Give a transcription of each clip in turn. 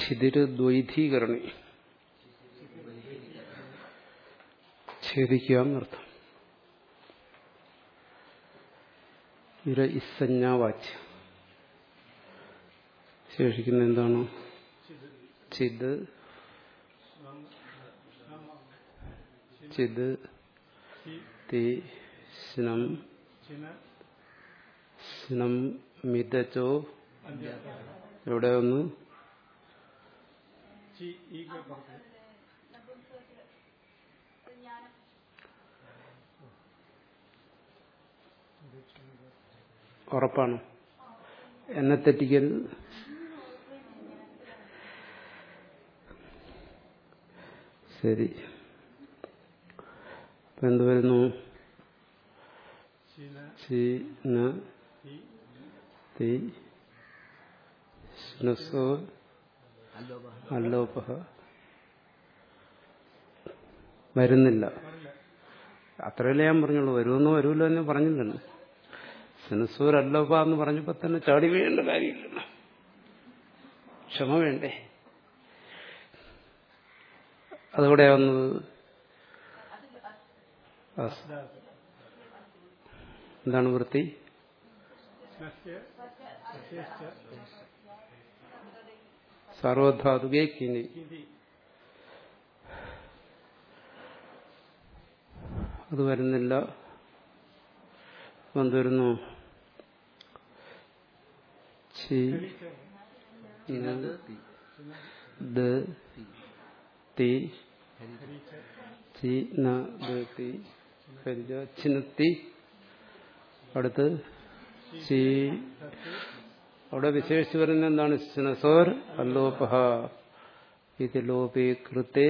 ഛിതിര് ദ്വൈധീകരണി ഛേദിക്കുക എന്നർത്ഥം ഇര ഇസഞ്ജാവാച്യം ശേഷിക്കുന്ന എന്താണ് ചിത് ചിത് തി സ്നം സ്നം മിതച്ചോ എവിടെ ഒന്ന് ഉറപ്പാണ് എന്നെ തെറ്റിക്കരുത് ശരി അപ്പൊ എന്ത് വരുന്നു ചീന തി സ്നസോ അല്ലോപ വരുന്നില്ല അത്രയല്ലേ ഞാൻ പറഞ്ഞുള്ളൂ വരുമെന്നോ വരുമല്ലോ എന്ന് പറഞ്ഞില്ലല്ലോ സെനസൂർ അല്ലോപ എന്ന് പറഞ്ഞപ്പോ തന്നെ ചാടി വീഴേണ്ട കാര്യമില്ലല്ലോ ക്ഷമ വേണ്ടേ അതോടെ വന്നത് എന്താണ് വൃത്തി സർവധാതുകെ കിനി അത് വരുന്നില്ല എന്തുവരുന്നു ചി ദ തി ചി ന ദ തി പരിച ചിനത്തി അടുത്ത് ചി അവിടെ വിശേഷിച്ച് പറയുന്നത് എന്താണ് സിനസോർ അല്ലോപഹ ഇത് ലോപേ കൃത്തെ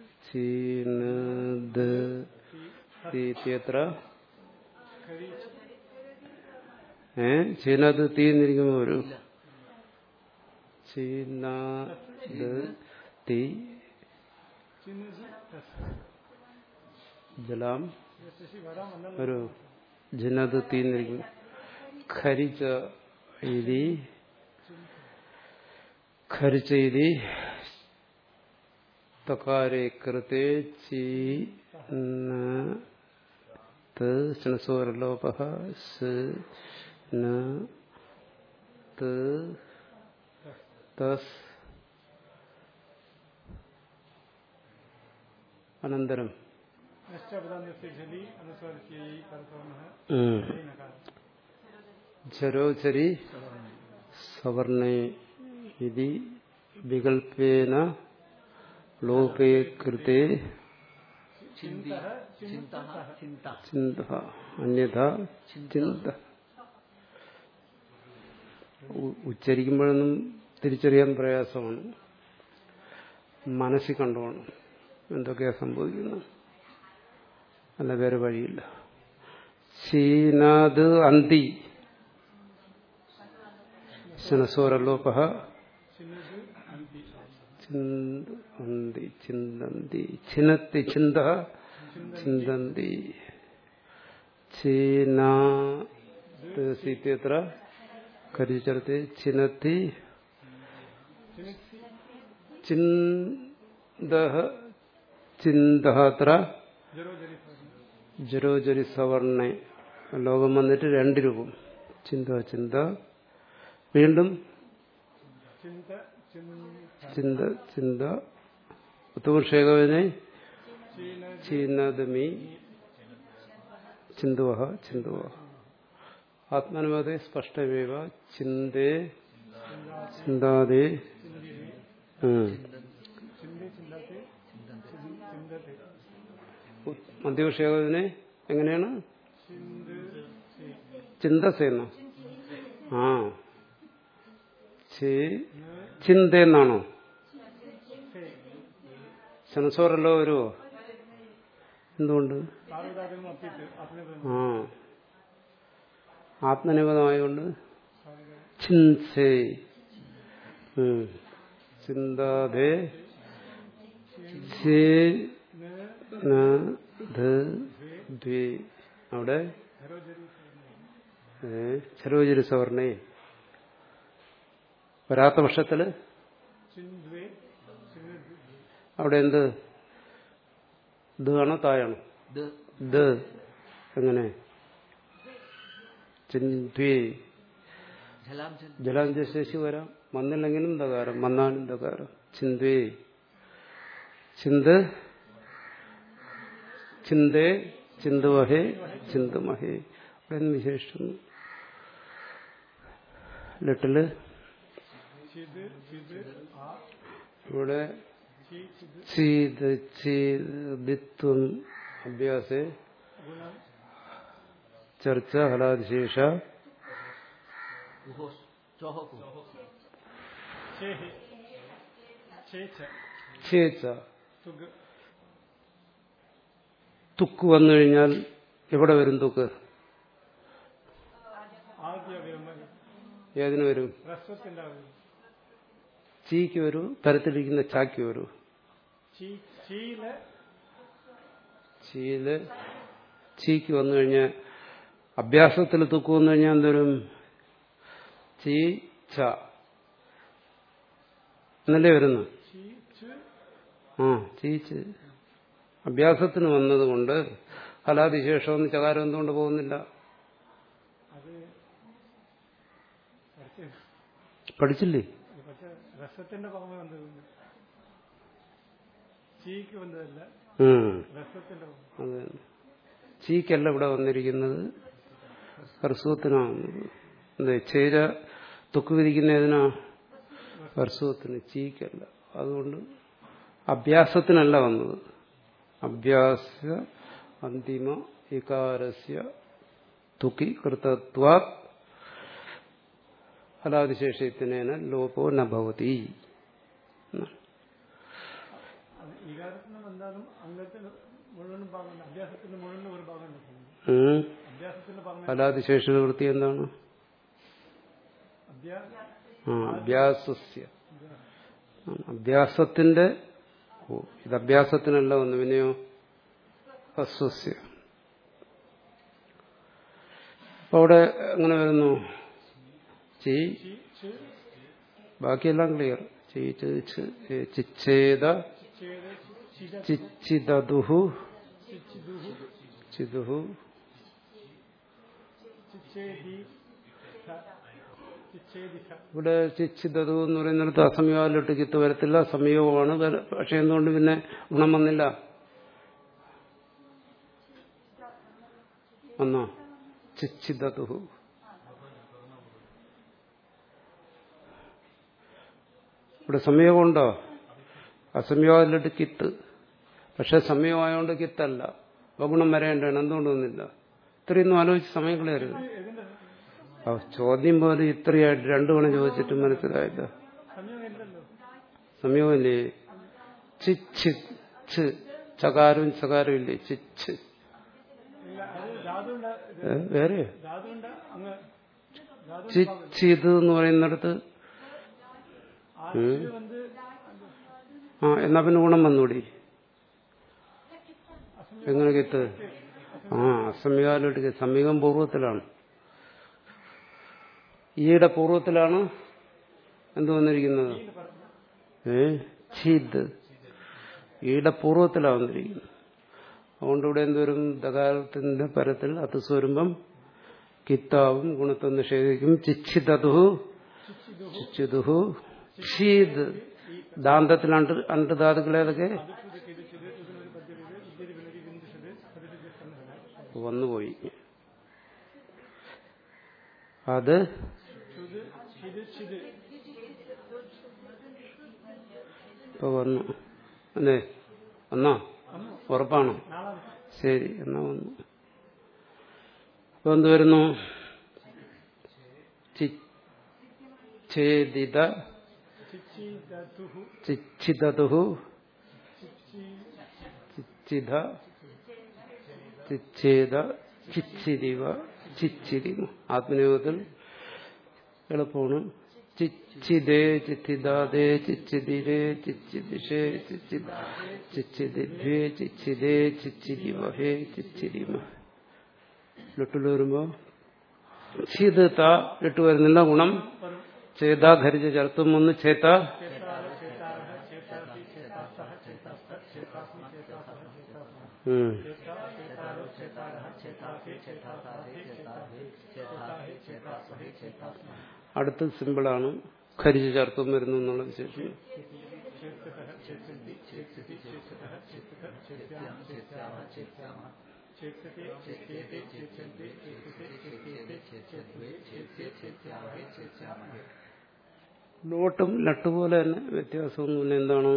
ചീനത്ര ഏ ചീനത് തീ എന്നിരിക്കുമ്പോ ഒരു ചീനത് തീ ജലാം ഒരു ജിനത് തീ എന്നിരിക്കും ഖരിച്ച ഇതി ഖരിച്ച ഇതി തകാരെ കൃത്തെ ചീ സ്നസോരലോപ തസ് അനന്തരം ജരോചരി സവർണേ ഇതി വികൽപ്പേന ലോപേ കൃത്തെ ചിന്ത അന്യഥ ചിന്ത ഉച്ചരിക്കുമ്പോഴൊന്നും തിരിച്ചറിയാൻ പ്രയാസമാണ് മനസ്സിൽ കണ്ടുപോകണം എന്തൊക്കെയാ സംഭവിക്കുന്നു അല്ല വേറെ വഴിയില്ല ചീനാത് അന്തി ശനസോരലോപ ചിന്തി ചിന്തന്തി ചിനത്തി ചിന്ത ചിന്തന്തി ചീനാത്ര കരിച്ചെടുത്ത് ചിനത്തി ചിന്ത ചിന്തത്ര ജരോജരി സവർണ ലോകം വന്നിട്ട് രണ്ട് രൂപം ചിന്ത ചിന്ത വീണ്ടും ചിന്ത ചിന്ത ഉത്തമക്ഷേകവിനെ ചീനദമി ചിന്തുവഹ ചിന്തുവഹ ആത്മനുമതെ സ്പഷ്ടമേവ ചിന്തേ ചിന്താതെ മധ്യവിഷേകത്തിനെ എങ്ങനെയാണ് ചിന്തസെന്നോ ആ ചിന്ത എന്നാണോ സെൻസോറല്ലോ വരുമോ എന്തുകൊണ്ട് ആ ആത്മനിപദമായതുകൊണ്ട് ചിൻസേ ചിന്താതെ അവിടെ ചരോചരി സവർണേ വരാത്ത പക്ഷത്തില് ചിന്ദ്വേ ചിന്ന് അവിടെ എന്ത് ദ ആണോ തായാണോ ദ ദ എങ്ങനെ ചിന്തി ജലാം ജൽ ജലാഞ്ജശേഷി വരാം വന്നില്ലെങ്കിലും ദകാരം വന്നാലും ദകാരം ചിന്തേ ചിന്ത് ചിന്തേ ചിന്തുവഹേ ചിന്തുമഹേ അവിടെ നിന്ന് വിശേഷിക്കുന്നു ലിട്ടില് ചിത് ചിത് ആ ഇവിടെ ചി ചിത് ചീത് ചീത് ദിത്വം അഭ്യാസേ ഗുണം ചർച്ച ഹലാതിശേഷ ഉഹോസ് ചോഹോക്കു ചേഹി ചേച്ച ചേച്ച തുഗ് തുക്ക് വന്നു കഴിഞ്ഞാൽ എവിടെ വരും തുക്ക് ആദ്യ വിരമ ഏതിന് വരും ഹ്രസ്വത്തിന്റെ ആവുന്നു ചീക്ക് വരൂ പരത്തിലിരിക്കുന്ന ചാക്ക് വരൂ ചീ ചീല് ചീല് ചീക്ക് വന്നു കഴിഞ്ഞാൽ അഭ്യാസത്തിൽ തുക്ക് വന്നു കഴിഞ്ഞാൽ എന്തോരും ചീ ച എന്നല്ലേ വരുന്നു ചീ ച് ആ ചീച്ച് അഭ്യാസത്തിന് വന്നതുകൊണ്ട് ഫലാതിശേഷമെന്ന് ചകാരം എന്തുകൊണ്ട് പോകുന്നില്ല അത് കുറച്ച് പഠിച്ചില്ലേ പക്ഷെ രസത്തിന്റെ പുറമെ വന്നത് ചീക്ക് വന്നതല്ല ഉം രസത്തിന്റെ പുറമെ അത് തന്നെ. ചീക്കല്ല ഇവിടെ വന്നിരിക്കുന്നത് ഹർസുവത്തിനാണ് വന്നത് എന്ത് ചേര തുക്ക് വിരിക്കുന്നതിനാ ഹർസുവത്തിന് ചീക്കല്ല അതുകൊണ്ട് അഭ്യാസത്തിനല്ല വന്നത് അഭ്യാസ അന്തിമ ഇകാരസ്യ തുക്കി കൃതത്വ ഫലാതിശേഷത്തിനേന ലോപോ നഭവതി എന്നാണ്. അത് വികാരത്തിന് വന്നാലും അംഗത്തിന് മുഴുവനും ഭാഗം അഭ്യാസത്തിന്റെ മുഴുവനും ഒരു ഭാഗം നിൽക്കുന്നു ഉം. അഭ്യാസത്തിന്റെ പുറമെ ഫലാതിശേഷ വൃത്തി എന്താണ് അഭ്യാസ ആ, അഭ്യാസസ്യ ആ, അഭ്യാസത്തിന്റെ ഓ, ഇത് അഭ്യാസത്തിനല്ല വന്നു പിന്നെയോ ഹസ്വസ്യ അപ്പൊ അവിടെ എങ്ങനെ വരുന്നു ചീ ചി ച് ബാക്കിയെല്ലാം ക്ലിയർ ചീ ച് ഛ്, ഏ, ചിച്ഛേദ ചേത് ചിത ചിച്ചിദുഹു ചിച്ചിദുഹു ചിദുഹു ചിച്ചേദി ചിച്ചേദിഹ ഇവിടെ ചിച്ചിദതു എന്ന് പറയുന്നിടത്ത് അസംയോഗാലിട്ട് ചിത്ത് വരത്തില്ല സംയോഗമാണ് വര- പക്ഷെ എന്തുകൊണ്ട് പിന്നെ ഗുണം വന്നില്ല വന്നോ ചിച്ചിദതു ഇവിടെ സംയോഗമുണ്ടോ അസംയോഗാലിട്ട് കിത്ത് പക്ഷെ സംയോഗമായതുകൊണ്ട് കിത്തല്ല അപ്പൊ ഗുണം വരേണ്ടതാണ് എന്തുകൊണ്ട് വന്നില്ല ഇത്രയൊന്നും ആലോചിച്ച് സമയം കളയരുത് ആ, ചോദ്യം പോലെ ഇത്രയായിട്ട് രണ്ടു മണി ചോദിച്ചിട്ട് മനസ്സിലായില്ല സംയോഗം ഇല്ലല്ലോ സംയോഗമില്ലേ ചിച്ച് ച്ച് ചകാരവും ചകാരവും ഇല്ലേ ചിച്ച് ഇല്ല അത് ധാതുണ്ട ഏ, വേറെ ധാതുണ്ട അങ്ങ് ധാതു ചിച്ചിത് എന്ന് പറയുന്നിടത്ത് ആദ്യം വന്ന് ആ എന്നാ പിന്നെ ഗുണം വന്നൂടി എങ്ങനെ കിത്ത് ആ അസംയോഗാലോട്ട് സംയോഗം പൂർവ്വത്തിലാണ് ഈയുടെ പൂർവ്വത്തിലാണ് എന്ത് വന്നിരിക്കുന്നത് ഏ ഛിദ് ഈയുടെ പൂർവ്വത്തിലാണ് വന്നിരിക്കുന്നത് അതുകൊണ്ട് ഇവിടെ എന്തുവരും ദകാരത്തിന്റെ പരത്തിൽ അത് സ്വരുമ്പം കിത്താവും ഗുണത്തെ നിഷേധിക്കും ചിച്ചിതതുഹു ചിച്ചിതുഹു ഛീദ് ദാന്തത്തിൽ അണ്ട് അണ്ട് ധാതുക്കൾ ഏതൊക്കെ വന്നുപോയി അത് ചുത് ചിത് ചിത് ഇപ്പൊ വന്നു അല്ലേ വന്നോ ഉറപ്പാണോ നാളെ ശരി എന്നാ വന്നു അപ്പൊ എന്ത് വരുന്നു ചി- ഛേദിത ചിച്ചിദതുഹു ചിച്ചിതതുഹു ചിച്ചി ചിച്ചിത ചിച്ഛേദ ചിച്ചിരിവ ചിച്ചിരിമ ആത്മനിയോഗത്തിൽ എളുപ്പമാണ് ചിച്ചിതേ ചിത്തിദാദേ ചിച്ചിതിരേ ചിച്ചിദിഷേ ചിച്ചിദ ചിച്ചിദിഭ്യേ ചിച്ചിതേ ചിച്ചിരിവഹേ ചിച്ചിരിമ ലിട്ടിൽ വരുമ്പോ ചിത് ത ലിട്ട് വരുന്നില്ല ഗുണം ചേതാ ധരിച്ച ചേർത്തും ഒന്ന് ചേത്ത ചേതാസി ചേതാസഹ ചേതാസ്ത ചേതാസ്മി ചേതാസഹ ചേതാസ്മ ഉം. ചേതാ ചേതാരോ ചേതാരഹ ചേതാസി ചേതാസാധി ചേതാസി ചേതാഹി ചേതാസ്മഹി ചേതാസ്മ അടുത്ത സിമ്പിളാണ് ഖരിച്ച് ചേർത്തും വരുന്നു എന്നുള്ള വിശേഷം ചേതസഹ ചേതന്തി ചേതസി ചേതസഹ ചേതസ ചേത്യാമ ചേത്യാമ ചേത്യാമ ചേതസി ചേത്യത്തെ ചേത്യന്തി ചേതസി ചേത്യത്തെ ചേത്യദ്വേ ചേത്യ ചേത്യാമഹേ ചേത്യാമഹേ നോട്ടും ലട്ട് പോലെ തന്നെ വ്യത്യാസമൊന്നുമില്ല എന്താണ്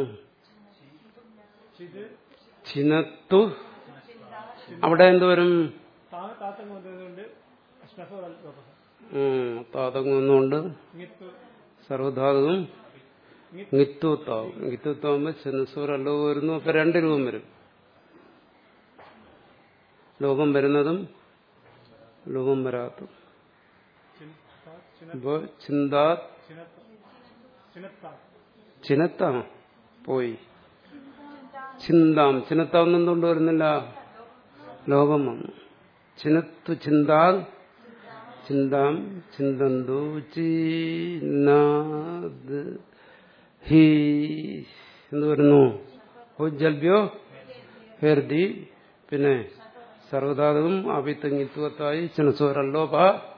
ചിത് ചിനത്തു അവിടെ എന്തുവരും താ- താത്തം വന്നതുകൊണ്ട് ശ്മസോ ലോപസം ഉം, താതങ്ങുന്നുണ്ട് ഇങ്ങിത്തു സർവധാതുവും നിത്വത്താവും നിത്വത്താവുമ്പോ ചെന്നസൂർ അല്ലോ വരുന്നു അപ്പൊ രണ്ട് രൂപം വരും ലോകം വരുന്നതും ലോകം വരാത്തതും അപ്പോ ചിന്താ ചിനത്താ ചിനത്താ പോയി ചിന്താം ചിനത്താവുന്ന എന്തുകൊണ്ട് വരുന്നില്ല ലോകം വന്നു ചിനത്തു ചിന്താ ചിന്താം ചിന്തന്തു ചീനാദ് ഹി എന്ന് വരുന്നു ജൽബ്യോ ഹെർദി പിന്നെ സർവധാതുവും അഭിത്തങ്ങിത്വത്തായി ചിനസോരല്ലോപ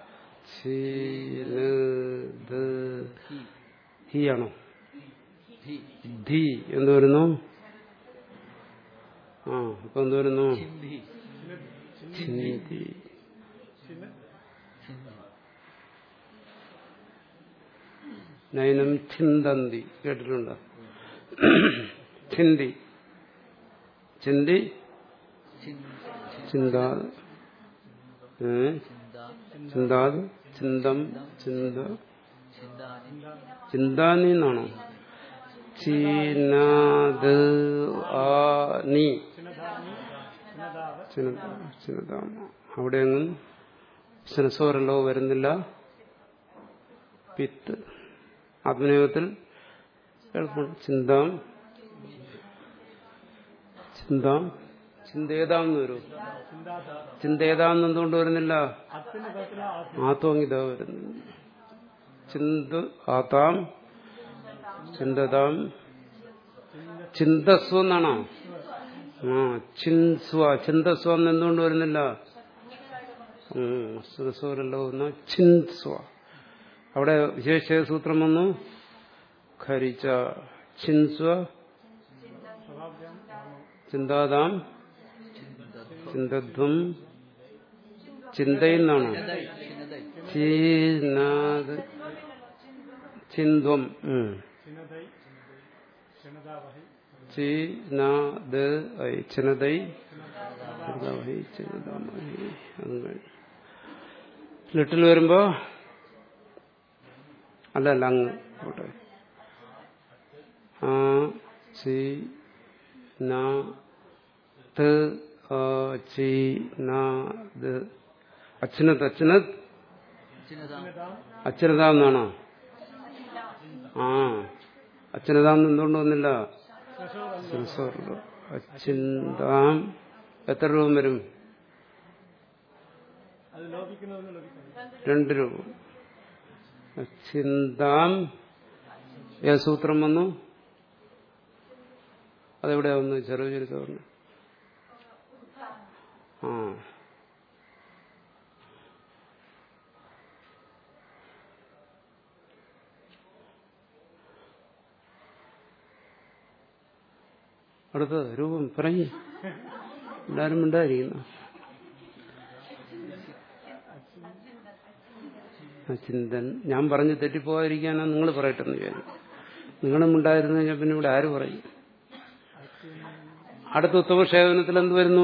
ഹി ആണോ ധി ധി എന്ത് വരുന്നു ആ അപ്പൊ എന്ത് വരുന്നു ഹിന്ദി ചിന്തി ഹിന്ദി നയനം ചിന്തന്തി കേട്ടിട്ടുണ്ടോ ചിന്തി ചിന്തി ചിന്താ ഏ ചിന്ത ചിന്താത് ചിന്തം ചിന്ത ചിന്താനി ചിന്താനി എന്നാണോ ചീനാത് ആ നീ ചിനധാനി ചിനധാവ ചിനത ചിനതാമ അവിടെയൊന്നും ശനസോരല്ലോ വരുന്നില്ല പിത്ത് ആത്മനിയോഗത്തിൽ എളുപ്പം ചിന്താം ചിന്താം ചിന്തേതാന്ന് വരും ചിന്താത ചിന്തേതാന്ന് എന്തുകൊണ്ട് വരുന്നില്ല അത്തിന് പത്തില ആത്മ ആത്മങ്ങിത വരുന്നു ചിന്ത ആതാം ചിന്തതാം ചിന്തസ്വ എന്നാണോ ആ ചിൻസ്വ ചിന്തസ്വ എന്ന് എന്തുകൊണ്ട് വരുന്നില്ല സുരസ്വരല്ലോ ഒന്ന് ചിൻസ്വ അവിടെ വിശേഷ സൂത്രം വന്നു ഖരിച്ച ചിൻസ്വ സ്വഭാവ്യം ചിന്താതാം ചിന്തധ്വം ചിന്തയെന്നാണോ ചിന്നതൈ ചിന്നതൈ ചീനാത് ചിന്ധ്വം ഉം. ചിനതൈ ചിനതാവഹി ചീനാത് ഐ ചിനതൈ ചിനതാവഹി ചിനതാമഹി അതും കഴിഞ്ഞു ലിട്ടിൽ വരുമ്പോ അല്ല അല്ല അങ്ങ് പോട്ടെ ആ ചി നാ ത് ആ ചി നാ ദ് അച്ഛനത് അച്ഛനത് ചിന്നതാം അച്ഛനത എന്നാണോ ആ അച്ഛനതാന്ന് എന്തുകൊണ്ട് വന്നില്ല സംസാരമുള്ളൂ. അച്ചിന്താം എത്ര രൂപം വരും അത് ലോപിക്കുന്നതെന്ന് ലോപിക്കുന്നു രണ്ട് രൂപം അച്ചിന്താം ഏത് സൂത്രം വന്നു അതെവിടെ വന്നു ചെറിയ ചുരുക്കം വന്നു ആ അടുത്തത് രൂപം പറയും എല്ലാരും ഉണ്ടായിരിക്കുന്നു ചിന്തൻ ഞാൻ പറഞ്ഞ് തെറ്റിപ്പോകാതിരിക്കാനാ നിങ്ങൾ പറയട്ടെന്ന് വിചാരിക്കും നിങ്ങളും ഉണ്ടായിരുന്നു കഴിഞ്ഞാൽ പിന്നെ ഇവിടെ ആര് പറയും അടുത്ത ഉത്തമക്ഷേപനത്തിൽ എന്ത് വരുന്നു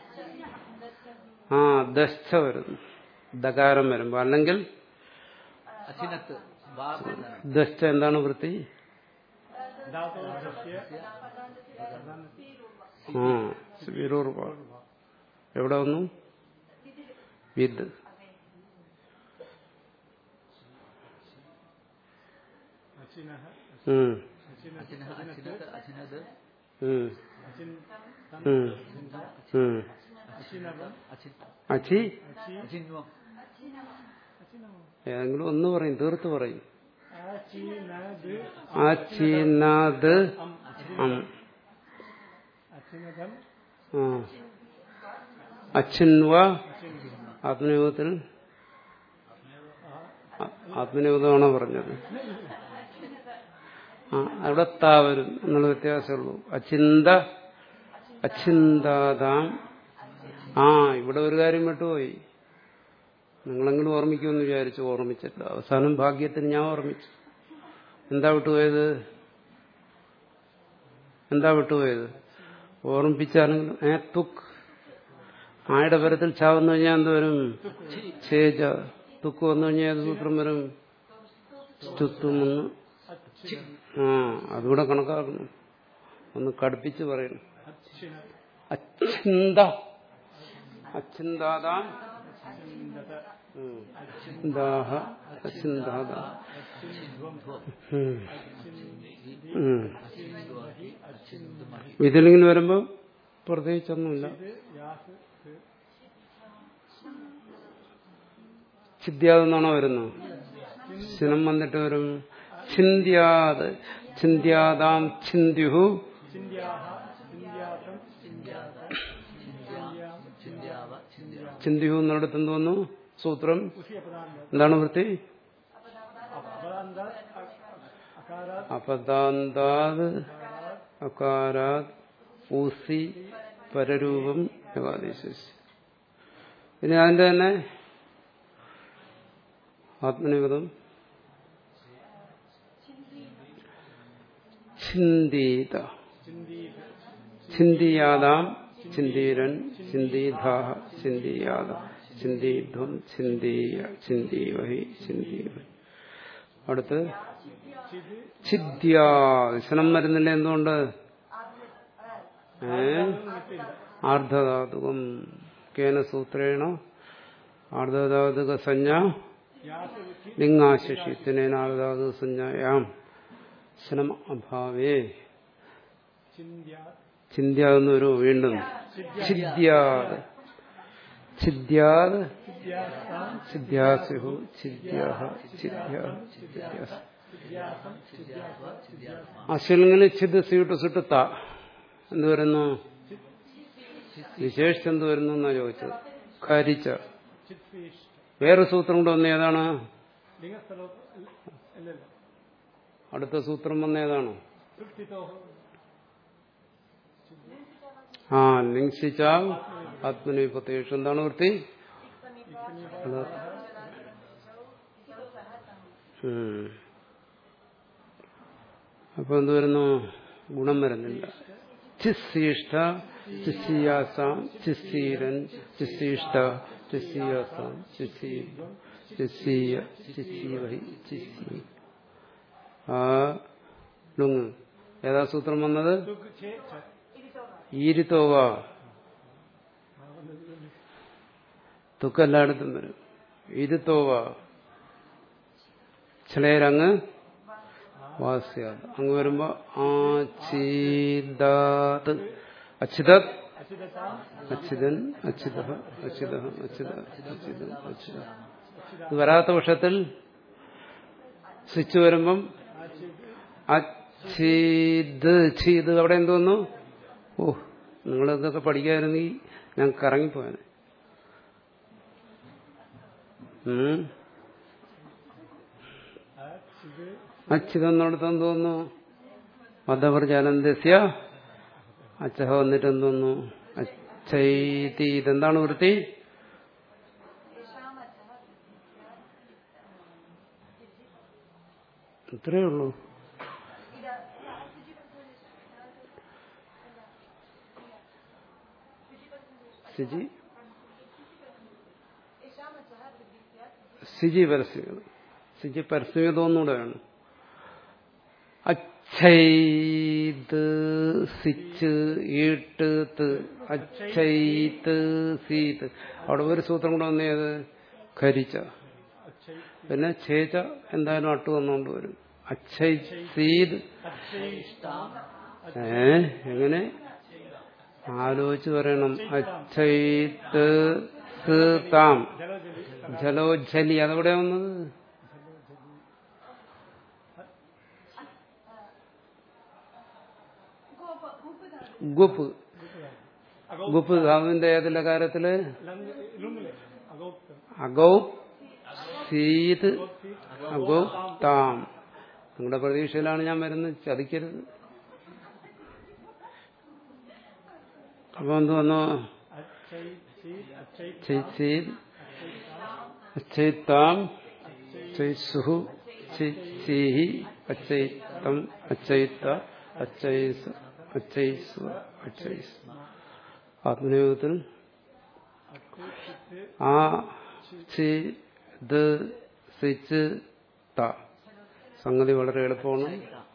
ആ ദസ്ഥ വരുന്നു ദകാരം വരുമ്പോ അല്ലെങ്കിൽ അച്ചിനത്ത് വാ ദസ്ഥ എന്താണ് വൃത്തി ധാതോദസ്യ ആ വിരൂർവ എവിടെ വന്നു വിദ് അച്ചിനഃ ഉം, അച്ചിന അച്ചിന അച്ചിനത്ത് അച്ചിനത് ഉം, അച്ചിൻ ഉം, ഉം. അച്ചിനവം അച്ചിൻ അച്ചി അച്ചി അച്ചിന്വം അച്ചിനവം ഏതെങ്കിലും ഒന്ന് പറയും തീർത്ത് പറയും ആ, അചിനദ് അചിനത് അം അം അചിനദം ആ അച്ഛൻവ ആത്മനിയോഗത്തിൽ ആത്മനിയോഗമാണോ പറഞ്ഞത് ആ അവിടെ താ വരും എന്നുള്ള വ്യത്യാസമുള്ളൂ അചിന്ത അചിന്താതാം ആ ഇവിടെ ഒരു കാര്യം വിട്ടുപോയി നിങ്ങളെങ്കിലും ഓർമ്മിക്കുമെന്ന് വിചാരിച്ചു ഓർമ്മിച്ചില്ല അവസാനം ഭാഗ്യത്തിന് ഞാൻ ഓർമ്മിച്ചു എന്താ വിട്ടുപോയത് എന്താ വിട്ടുപോയത് ഓർമ്മിപ്പിച്ചാണെങ്കിലും ഏ തുക്ക് ആയുടെ പരത്തിൽ ചാവുന്നു കഴിഞ്ഞാൽ എന്ത് വരും ചേജ തുക്ക് വന്നു കഴിഞ്ഞാൽ ഏത് സൂത്രം വരും സ്തുത്വം ഒന്ന് ആ അതുകൂടെ കണക്കാക്കണം ഒന്ന് കടുപ്പിച്ച് പറയണം അച്ഛിന അച്ചിന്ത അച്ചിന്താതാം ഉം. ദാഹ അച്ചിന്താതാം ഉം. ഉം. ഇതിലിങ്ങനെ വരുമ്പോ പ്രത്യേകിച്ചൊന്നുമില്ല യാസ് ത് ചിന്ത്യാതെന്നാണോ വരുന്നത് സിനം വന്നിട്ട് വരും ചിന്ത്യാത് ചിന്ത്യാതാം ചിന്ത്യുഹു ചിന്യാഹ ചിന്യാസം ചിന്യാസം ചിന്യാവ ചിന്യ ചിന്ത്യുഹു എന്നിടത്ത് എന്ത് വന്നു സൂത്രം ഉസി അപദാന്ത എന്താണ് വൃത്തി അപദാന്ത അകാരാത് അപദാന്താത് അകാരാത് ഊസി പരരൂപം ഏകാദേശി ഇനി അതിന്റെ തന്നെ ആത്മനിഗതം ചിന്തീത ചിന്തീത് ചിന്തിയാതാം ചിന്തീരൻ ചിന്തീധാഹ ചിന്തീയാത ചിന്തീധ്വം ചിന്തീയ ചിന്തീവഹി ചിന്തീവഹി അടുത്ത് ചിത് ചിദ്യാ ശനം വരുന്നില്ല എന്തുകൊണ്ട് ഏ നിട്ടില്ല ആർദ്ധധാതുകം കേന സൂത്രേണ ആർദ്ധധാതുക സഞ്ജ യാസ് വിക്കി ലിംഗാശിഷിത്തിനേന ആർദ്ധധാതുക സഞ്ജയാം ശനം അഭാവേ ചിന്യാ ചിന്ത്യാന്ന് ഒരു വീണ്ടും ചിദ്യാത് ചിദ്യാത് ചിന്യാസാം ചിദ്യാസുഹു ചിദ്യാഹ ചിദ്യാ ചിദ്യാസ് ചിന്യാസം ചിന്യാസ ചിന്യാസം അശ്വലിങ്ങനെ ചിത് സീട്ട് സുട്ട് ത എന്ത് വരുന്നു വിശേഷിച്ച് എന്ത് വരുന്നു എന്നാ ചോദിച്ചത് ഖരിച്ച ചിത്വീഷ് വേറെ സൂത്രം കൂടെ വന്ന ഏതാണ് ലിംഗസ്ഥലോ അല്ലല്ല അടുത്ത സൂത്രം വന്ന ഏതാണ് സുക്തിതോ ആ ലിംഗിച്ചാൽ ആത്മനിപത്തേഷ് എന്താണ് വൃത്തി അത് ഉം. അപ്പൊ എന്ത് വരുന്നു ഗുണം വരുന്നില്ല ചിസ്സീഷ്ട ചിസ്സിയാസാം ചിസ്സീരൻ ചിസ്സീഷ്ട ചിസ്സിയാസാം ചിസ്സീ ചിസ്സീയ ചിസ്സീവഹി ചിസ്സി ആ ലുങ് ഏതാ സൂത്രം വന്നത് തുക് ചേ ച ഈരിത്തോവ തുക്ക് എല്ലായിടത്തും വരും ഇരുത്തോവ ചിലരങ്ങ് വാസ്യാത് അങ്ങ് വരുമ്പോ ആചിദാത് അച്യുതത് അചിതതാം അച്യുതൻ അച്യുത അച്യുത അച്യുത അച്യുതൻ അച്യുത ഇത് വരാത്ത പക്ഷത്തിൽ സ്വിച്ച് വരുമ്പം അച്ഛീത് ഛീത് അവിടെ എന്തോന്നു ഓ നിങ്ങളിതൊക്കെ പഠിക്കാതിരുന്നെങ്കിൽ ഞാൻ കറങ്ങിപ്പോയാനെ ഉം. അചിത് അച്യുതെന്നോടത്ത് എന്തോന്നു മതപ്രചാനന്ദസ്യ അച്ഛഹ വന്നിട്ട് എന്തോന്നു അച്ഛൈതി ഇതെന്താണ് വൃത്തി ഇത്രയേ ഉള്ളൂ സിജി സിജി പരസ്യത സിജി പരസ്യത ഒന്നുകൂടെ വേണം അച്ഛൈത് സിച്ച് ഈട്ട് ത് അച്ഛൈത് സീത് അവിടെ ഒരു സൂത്രം കൂടെ വന്നേത് ഖരിച്ച അച്ഛൈ പിന്നെ ഛേച എന്തായാലും അട്ട് വന്നുകൊണ്ട് വരും അച്ഛൈ സീത് അച്ഛൈഷ്ടാം ഏ എങ്ങനെ ആലോചിച്ച് പറയണം അച്ഛൈത്ത് സ് താം ജലജലി ജലോജ്ജലി അതെവിടെ വന്നത് ഗുപ്പ് ഗുപ്പ് ധാതുവിന്റെ ഏതിലെ കാര്യത്തില് ലങ് ലുങ്ങില് അഗോപ്ത് അഗൗ സീത് അഗൗ താം നിങ്ങളുടെ പ്രതീക്ഷയിലാണ് ഞാൻ വരുന്നത് ചതിക്കരുത് അപ്പൊ എന്ത് വന്നു അച്ചൈ സീത് അച്ചൈ ചെയ്ത് അച്ചൈത്താം അച്ചൈസുഹു അച്ചൈഹി അച്ചൈത്തം അച്ചൈത്ത അച്ചൈസ് അച്ചൈസ് അച്ചൈസ് ആത്മനിയോഗത്തിൽ ആ ചി ദ് സിച്ച് ത സംഗതി വളരെ എളുപ്പമാണ്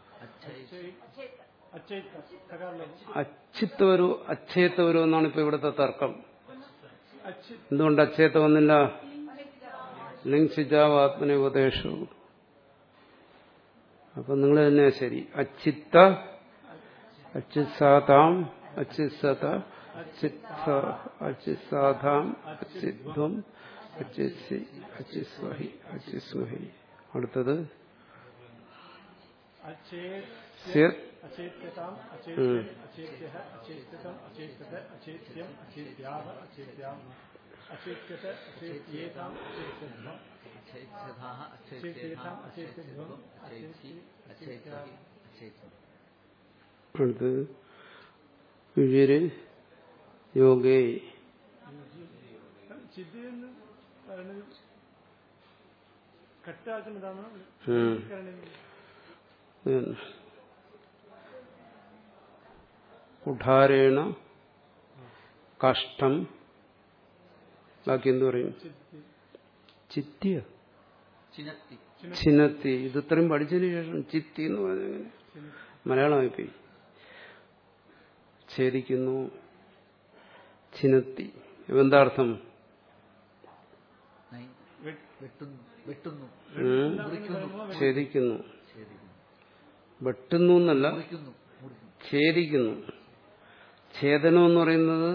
അച്ചൈ തകാറിലെ അച്ചിത്ത് വരൂ അച്ഛയത്ത് വരൂ എന്നാണ് ഇപ്പൊ ഇവിടുത്തെ തർക്കം അച്ചി എന്തുകൊണ്ട് അച്ഛയത്ത് വന്നില്ല ലിംഗിജാവ് ആത്മനിപദേശു അപ്പൊ നിങ്ങൾ തന്നെയാ ശരി അച്ചിത്ത അച്ചിസാതാം അച്ചിസത അച്ചിസാധാം അച്ചിത്വം അച്ചിസി അച്ചിസ്വഹി അച്ചിസ്വഹി അടുത്തത് അച്ചേത് സ്യത് അചേത്യതാം അചേത്യൻ അചേത്യഃ അചേത്യതം അചേത്യത അചേത്യം അചേത്യാഹ അചേത്യാം അചേത്യത അചേത്യേതാം അചേത്യധ്വം അച്ചൈത്യഥാഹ അച്ചൈത്യഥാം അച്ചൈത്യധ്വം അച്ചൈത്യി അച്ചൈത്യഹി അച്ചൈത്യം അടുത്തത് വിഴിര് യോഗേ ചിതി എന്ന് പറയുന്നത് കട്ടാക്കുന്നതാണ് ഉം. ഉഠാരേണ കഷ്ടം ബാക്കി എന്ത് പറയും ചിത്തിയ ചിനത്തി ചിനത്തി ഇത് ഇത്രയും പഠിച്ചതിന് ശേഷം ചിത്തി എന്ന് പറഞ്ഞങ്ങനെ മലയാളമായി പോയി ഛേദിക്കുന്നു ചിനത്തി എന്താ അർത്ഥം നൈ വെട്ടുന്നു വെട്ടുന്നു ഉം? മുറിക്കുന്നു ഛേദിക്കുന്നു ഛേദിക്കുന്നു വെട്ടുന്നു എന്നല്ല മുറിക്കുന്നു മുറിക്കുന്നു ഛേദിക്കുന്നു ഛേദനം എന്ന് പറയുന്നത്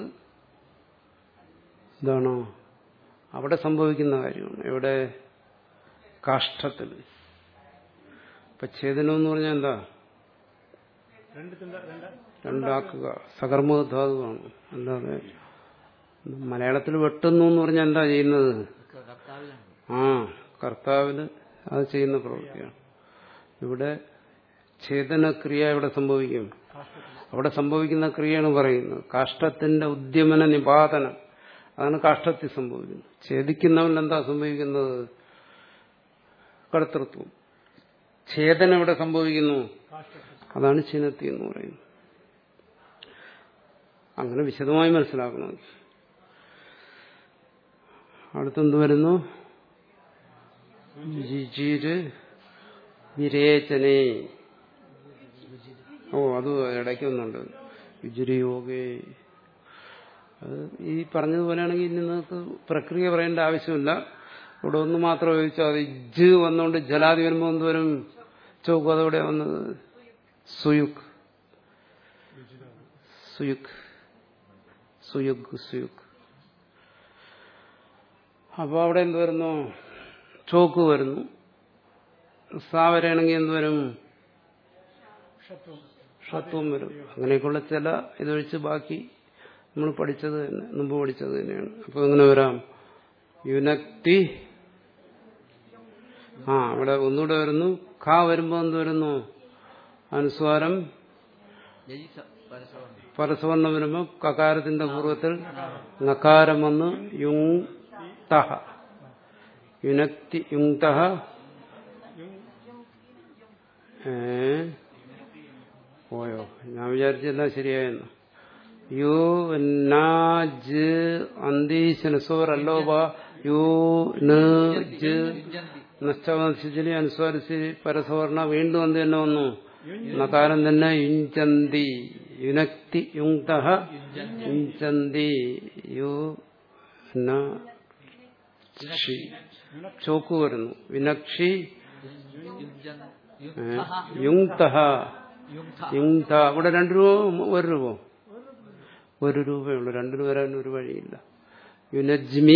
എന്താണോ അവിടെ സംഭവിക്കുന്ന കാര്യമാണ് എവിടെ കാഷ്ടത്തിൽ ഇപ്പൊ ഛേദനം എന്ന് പറഞ്ഞാൽ എന്താ രണ്ട് ചിന്ത രണ്ട് രണ്ടാക്കുക സകർമ്മധാതുവാണ് അല്ലാതെ മലയാളത്തിൽ വെട്ടുന്നു എന്ന് പറഞ്ഞാൽ എന്താ ചെയ്യുന്നത് ഒക്കെ കർത്താവിലാണ് ആ കർത്താവിന് അത് ചെയ്യുന്ന പ്രവൃത്തിയാണ് ഇവിടെ ഛേദനക്രിയ എവിടെ സംഭവിക്കും അവിടെ സംഭവിക്കുന്ന ക്രിയയാണ് പറയുന്നത് കാഷ്ടത്തിന്റെ ഉദ്യമന നിപാതനം അതാണ് കാഷ്ടത്തിൽ സംഭവിക്കുന്നത് ഛേദിക്കുന്നവൻ എന്താ സംഭവിക്കുന്നത് കർത്തൃത്വം ഛേദന എവിടെ സംഭവിക്കുന്നു അതാണ് ചിനത്തി എന്ന് പറയുന്നത് അങ്ങനെ വിശദമായി മനസ്സിലാക്കണം അടുത്തെന്ത് വരുന്നു ജിജിര് വിരേചനേ ഓ അത് ഇടയ്ക്ക് ഒന്നുണ്ട് യുജിരി യോഗേ അത് ഈ പറഞ്ഞതുപോലെയാണെങ്കിൽ ഇനി നിങ്ങൾക്ക് പ്രക്രിയ പറയേണ്ട ആവശ്യമില്ല ഇവിടെ ഒന്ന് മാത്രം ചോദിച്ചാൽ അത് ജ് വന്നുകൊണ്ട് ജലാതി വരുമ്പോൾ എന്ത് വരും ചോക്ക് അതോടെ വന്നത് സുയുക് സുയുക് സുയുഗ് സുയുഗ് അപ്പോൾ അവിടെ എന്ത് വരുന്നു ചോക്ക് വരുന്നു സാ വരെയാണെങ്കിൽ എന്ത് വരും ഷത്വം ഷത്വം വരും അങ്ങനെയൊക്കെയുള്ള ചില ഇതൊഴിച്ച് ബാക്കി നമ്മൾ പഠിച്ചത് തന്നെ മുമ്പ് പഠിച്ചത് തന്നെയാണ് അപ്പൊ എങ്ങനെ വരാം യുനക്തി ആ അവിടെ ഒന്നുകൂടെ വരുന്നു ഖ വരുമ്പോൾ എന്ത് വരുന്നു അനുസ്വാരം യജി സ- പരസവർണ്ണം പരസ്വർണ്ണം വരുമ്പോൾ കകാരത്തിന്റെ പൂർവ്വത്തിൽ നകാരം വന്ന് യുങ് തഹ യുനക്തി യുങ് തഹ ഏ പോയോ ഞാൻ വിചാരിച്ചെല്ലാം ശരിയായെന്ന് യോ നാജ് അന്തീശനസോർ അല്ലോബ യോ ന ജ് യുഞ്ജന്തി നഷ്ടവംശിച്ചിനി അനുസ്വാരിച്ച് പരസവർണ വീണ്ടും എന്ത് തന്നെ വന്നു നകാരം തന്നെ യുഞ്ചന്തി യുനക്തി യുങ്ത യുഞ്ചന്തി യു ന ക്ഷി. ചോക്ക് വരുന്നു വിനക്ഷി യുഞ്ജൻ ഏ, യുക്തഃ യുങ്തഹ യുക്ത യുങ്ത ഇവിടെ രണ്ട് രൂപ ഒരു രൂപ ഒരു രൂപയുള്ളൂ രണ്ടു രൂപ വരാൻ ഒരു വഴിയില്ല യുനജ്മി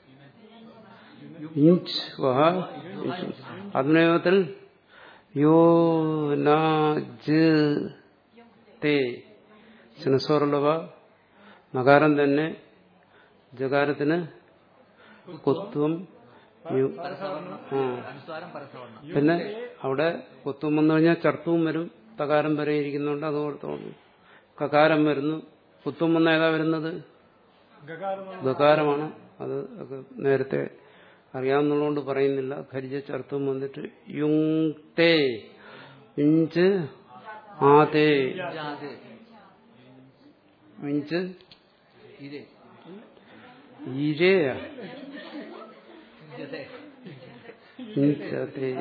ഇഞ്ച് വഹ അഭിനയത്തിൽ യോ നാജ് തേ ശനസ്വരലവ നകാരം തന്നെ ജകാരത്തിന് കൊത്തും യു- പരസവർണം ആ. അനുസ്വാരം പരസവർണം പിന്നെ അവിടെ കൊത്തും വന്നു കഴിഞ്ഞാൽ ചർത്തും വരും തകാരം വരെ ഇരിക്കുന്നുണ്ട് അത് ഓർത്തോളൂ കകാരം വരുന്നു കുത്തും വന്ന ഏതാ വരുന്നത് ഗകാരമാണ് ഗകാരമാണ് അത് ഒക്കെ നേരത്തെ അറിയാവുന്നതുകൊണ്ട് പറയുന്നില്ല ഖരിജ ചർത്തും വന്നിട്ട് യുങ് തേ ഇഞ്ച് ആ തേ ജാത് ഇഞ്ച് ഇതേ ഈരേയാ ജതേ ഇഞ്ചതേ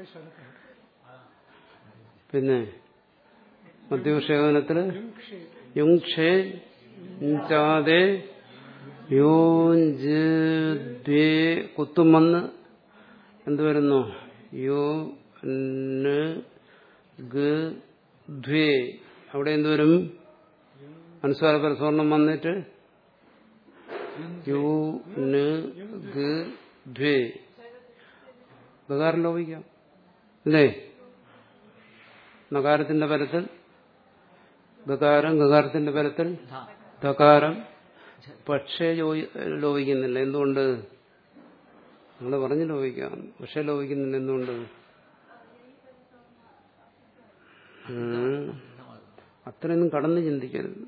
പിന്നെ മധ്യവിഷേകനത്തില് യുക്ഷേ ഇഞ്ചാതെ യോഞ്ച് ദ്വേ കുത്തും വന്ന് എന്ത് വരുന്നു യോ ന് ഗ ദ്വേ അവിടെ എന്ത് വരും അനുസ്വാര പരസ്വർണം വന്നിട്ട് യു ന് ഗ ദ്വേ ബകാരം ലോപിക്കാം അല്ലേ നകാരത്തിന്റെ പരത്തിൽ ഗകാരം ഗകാരത്തിന്റെ പരത്തിൽ ധ ധകാരം പക്ഷേ യോയി- ലോപിക്കുന്നില്ല എന്തുകൊണ്ട് നിങ്ങൾ പറഞ്ഞു ലോപിക്കാം പക്ഷേ ലോപിക്കുന്നില്ല എന്തുകൊണ്ട് ഉം. അത്രയൊന്നും കടന്ന് ചിന്തിക്കരുത്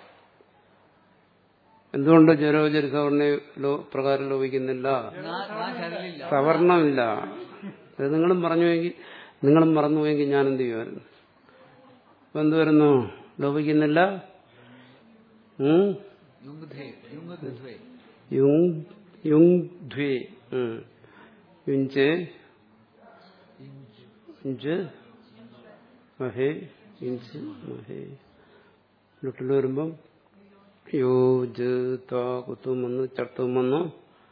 എന്തുകൊണ്ട് ജരോജരി സവർണ ലോ പ്രകാരം ലോപിക്കുന്നില്ല നാ- നാ ചരലില്ല സവർണമില്ല അത് നിങ്ങളും പറഞ്ഞുവെങ്കിൽ നിങ്ങളും മറന്നുപോയെങ്കിൽ ഞാൻ എന്ത് ചെയ്യുമായിരുന്നു അപ്പൊ എന്ത് വരുന്നു ലോപിക്കുന്നില്ല ഉം? യുങ് ധേ യുങ് ധ്വേ യുങ് യുങ് ധ്വേ ഉം. യുഞ്ച് ഇഞ്ച് മഹേ ഇഞ്ച് മഹേ ലുട്ടിൽ വരുമ്പം യോ ജ് ത കുത്തും വന്നു ചർത്തും വന്നു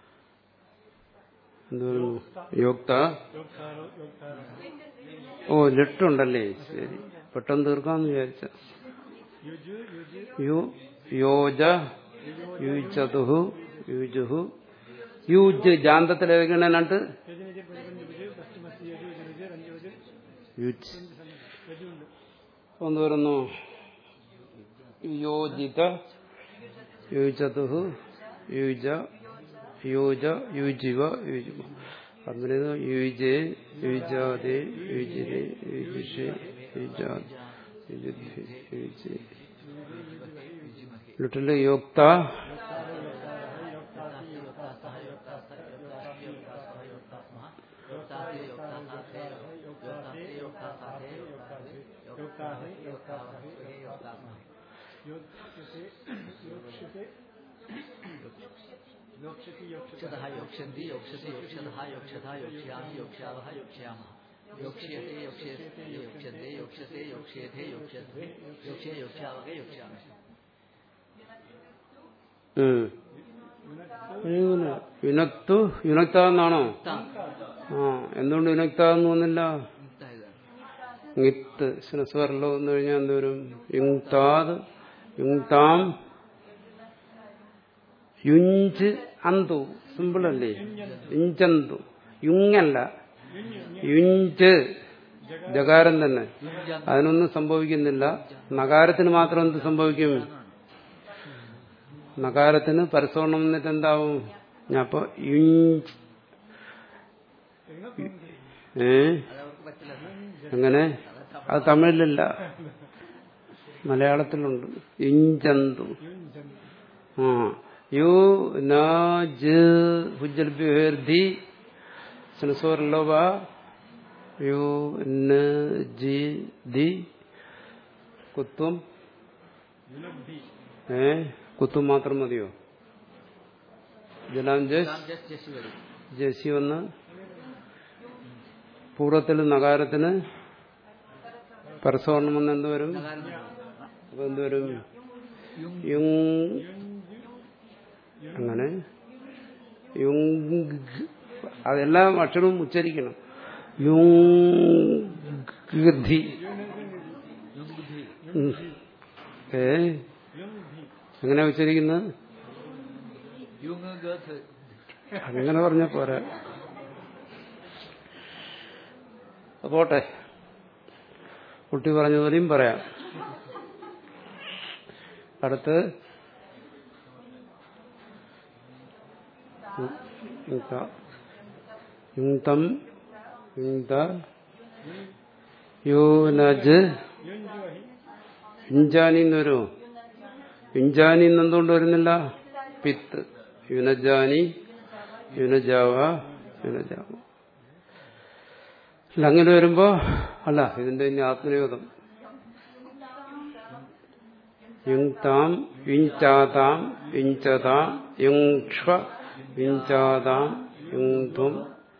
എന്ത് വരുന്നു യോക്ത യോഗ്താരോ യോഗ്താരോ ഓ ലിട്ടുണ്ടല്ലേ ശരി പെട്ടെന്ന് തീർക്കാന്ന് വിചാരിച്ച യുജു യുജു യു യോജ യുചതുഹു യുജുഹു യൂജ് ജാന്തത്തിൽ ഏതൊക്കെയാണ് രണ്ട് യജുനിജ് പ്രതിപഞ്ച് വിജു പശ്ചിമസി യജു യജുനിജ് രഞ്ജു വിജു യുജ് യജുണ്ട് ഒന്ന് വരുന്നു യോജിത യുചതുഹു യുജ യൂജ യുജിവ യുജിമ അങ്ങനെ യുജേ യുജാതെ യുജിരെ യുജിഷേ യുജാത് യുജിധി യുജി ലുട്ടില് യോക്ത യോക്ഷ്യത്തെ യോക്ഷ്യത്തെ യോക്ഷ്യത്തി യോക്ഷ്യത യോക്ഷതഃ യോക്ഷന്തി യോക്ഷതി യോക്ഷതഃ യോക്ഷതാ യോക്ഷ്യാമി യോക്ഷ്യാവഹ യോക്ഷ്യാമः യോക്ഷ്യത്തെ യോക്ഷ്യത്തെ യോക്ഷ്യത്തെ യോക്ഷ്യത്തെ യോക്ഷ്യേധേ യോക്ഷ്യത്തെ യോക്ഷ്യേ യോക്ഷ്യാവഹ യോക്ഷ്യാമി ഉം. ഇങ്ങനെ യുനക്തു യുനക്ത എന്നാണോ താം ആ എന്തുകൊണ്ട് യുനക്ത എന്ന് വന്നില്ല ഇതായത് ഇത്ത് ശനസ്വരല്ലോ എന്ന് കഴിഞ്ഞാൽ എന്തോരും യുങ്താത് യുങ്താം യുഞ്ച് അന്തു സിമ്പിൾ അല്ലേ യുഞ്ചന്തു യുങ്ങല്ല യുഞ്ച് ജകാരം തന്നെ അതിനൊന്നും സംഭവിക്കുന്നില്ല നകാരത്തിന് മാത്രം എന്ത് സംഭവിക്കും നകാരത്തിന് പരസ്വർണം എന്നിട്ട് എന്താവും ഞാൻ അപ്പൊ യുഞ്ച് ഏ അതവർക്ക് പറ്റില്ല എങ്ങനെ അത് തമിഴിലില്ല മലയാളത്തിലുണ്ട് ഇഞ്ചന്തു ആ യു ഹുജൽബിഹി സനസോർലോവ യു ന ജി ദി കുത്തും ഏ കുത്തും മാത്രം മതിയോ ജലാംജസ് താം ജസ്റ്റ് ജസ്റ്റ് വരും ജസി വന്ന് പൂർവ്വത്തിൽ നഗാരത്തിന് പരസ്വർണം വന്ന് എന്ത് വരും നഗാരം അപ്പൊ എന്ത് വരും യുങ് യുങ് അങ്ങനെ യുങ് അതെല്ലാം അക്ഷരവും ഉച്ചരിക്കണം യുങ് ധി യുങ് ധി ഉം. ഏ എങ്ങനെ ഉച്ചരിക്കുന്നത് യുങ് ഗഥ് അങ്ങനെ പറഞ്ഞ പോരാ പോട്ടെ കുട്ടി പറഞ്ഞതുപോലെയും പറയാം അടുത്ത് യുക്ത യുക്തം യുക്ത യൂനജ് യുഞ്ജുവഹി ഇഞ്ചാനി എന്ന് വരുമോ ഇഞ്ചാനി എന്തുകൊണ്ട് വരുന്നില്ല പിത്ത് യുനജാനി യുനജാവ യുനജാവ അല്ല അങ്ങനെ വരുമ്പോ അല്ല ഇതിന്റെ ഇനി ആത്മനിയോഗം യുങ്താം യുഞ്ചാതാം യുഞ്ചതാം യുങ്ക്ഷ യുഞ്ചാതാം യുങ്ധും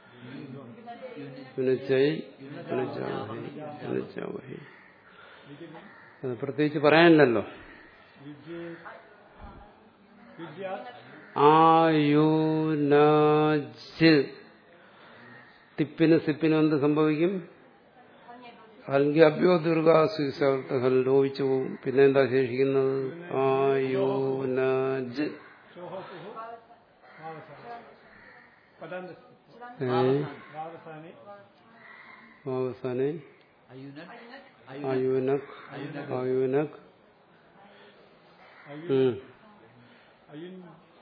യുനജൈ യുനജാവഹി യുനജാവഹി അത് പ്രത്യേകിച്ച് പറയാനില്ലല്ലോ വിദ്യ വിദ്യ ആയുനജ് തിപ്പിന് സിപ്പിനും എന്ത് സംഭവിക്കും ഹൽഗി അഭ്യോ ദീർഘാസുഹൽ ലോപിച്ചു പോകും പിന്നെ എന്താ ശേഷിക്കുന്നത് ആയുനജ് ശോഹപുഹു ഭാവസാനി പദാന്ത ഏ ഭാവസാനി അവസാനെ അയുനൻ ആയുനക് ആയുനക് അയു ഉം. അയുൻ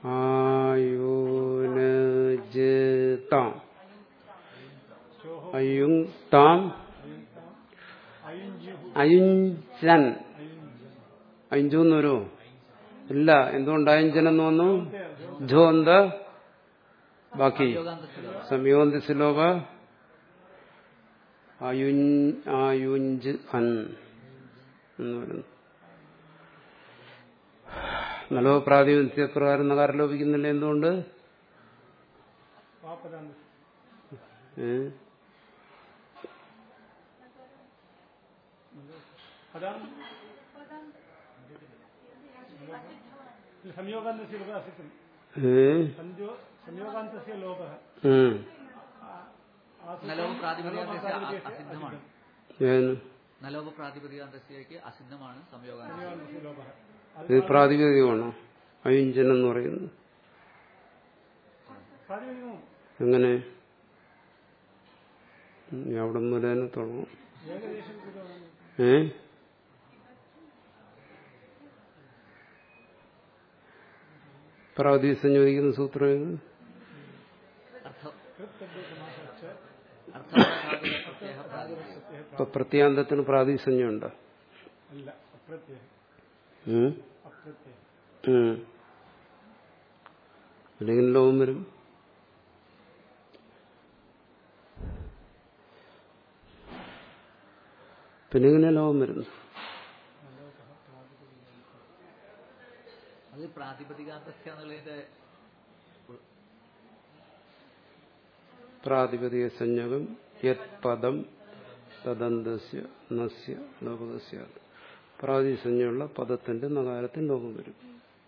ആയുനജ് താം ശോഹ അയുങ് താം അയുൻതാം അയുഞ്ജുഹു അയുഞ്ചൻ അയുഞ്ജൻ അഞ്ചു എന്ന് വരുമോ ഇല്ല എന്തുകൊണ്ട് അയഞ്ചനെന്ന് വന്നു ജോ എന്ത് ബാക്കി യോഗാന്തസ്ഥലോ സംയോന്തി സിലോപ അയുൻ ആയുഞ്ച് അൻ എന്ന് വരുന്നു നലോ പ്രാതിനിധ്യപ്രകാരം നകാരം ലോപിക്കുന്നില്ല എന്തുകൊണ്ട് പാപദാന്ത ഏ? പദാം സംയോഗാന്തസ്യ ലോപः അസിദ്ധം ഏ? സഞ്ജോ സംയോഗാന്തസ്യ ലോപः ഉം. നലോപ പ്രാതിപതികാന്തസ്യ അ- അസിദ്ധമാണ് ഏന്? നലോപ പ്രാതിപതികാന്തസ്യക്ക് അസിദ്ധമാണ് സംയോഗാന്തസ്യ സംയോഗാന്തസ്യ ലോപः ഇത് പ്രാതിപതികമാണോ അയുഞ്ചൻ എന്ന് പറയുന്നത് പ്രാതിപതികവും എങ്ങനെ ഉം, അവിടെ മുതൽ തന്നെ തുടങ്ങും ഏകദേശം കൃതമാണ് ഏ പ്രാദേശികം ചോദിക്കുന്ന സൂത്രം ഏത് അർത്ഥ കൃത്യസമാസ അർത്ഥപ്രത്യേക പ്രാതിപതിക ഇപ്പൊ പ്രത്യാന്തത്തിന് പ്രാതിസഞ്ജമുണ്ടോ അല്ല അപ്രത്യയം ഉം? അപ്രത്യയം ഉം. അല്ലെങ്കിൽ ലോകം വരും പിന്നെ ഇങ്ങനെ ലോകം വരുന്നു അത് പ്രാതിപതികാന്തസ്യ എന്നുള്ളതിന്റെ പ്രാതിപതിക സംജ്ഞകം യത് പദം തദന്തസ്യ നസ്യ ലോകസ്യ പ്രാതിസഞ്ജയുള്ള പദത്തിന്റെ നകാരത്തിൽ ലോകം വരും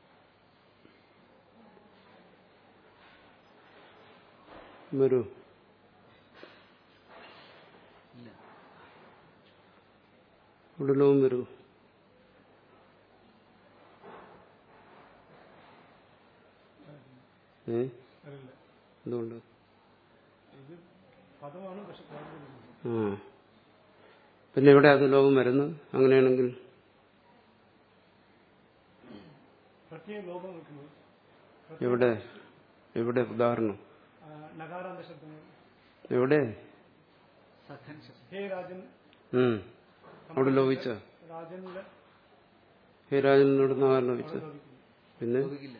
വരൂ ഇല്ല ഇവിടെ ലോകം വരൂ ഏ അറിയില്ല എന്തുകൊണ്ട് ഇത് പദമാണ് പക്ഷെ പ്രാതിപതികം ആ പിന്നെ എവിടെ അത് ലോകം വരുന്നത് അങ്ങനെയാണെങ്കിൽ പ്രത്യേക ലോപം നിൽക്കുന്നത് എവിടെ എവിടെ ഉദാഹരണം ആ, നകാരാന്ത ശബ്ദങ്ങൾ എവിടെ സഖൻ ശബ്ദം ഹേ രാജൻ ഉം. അവിടെ ലോപിച്ച രാജനിലെ ഹേ രാജനോട് നഗാരം ലോപിച്ച പിന്നെ ലോപിക്കില്ല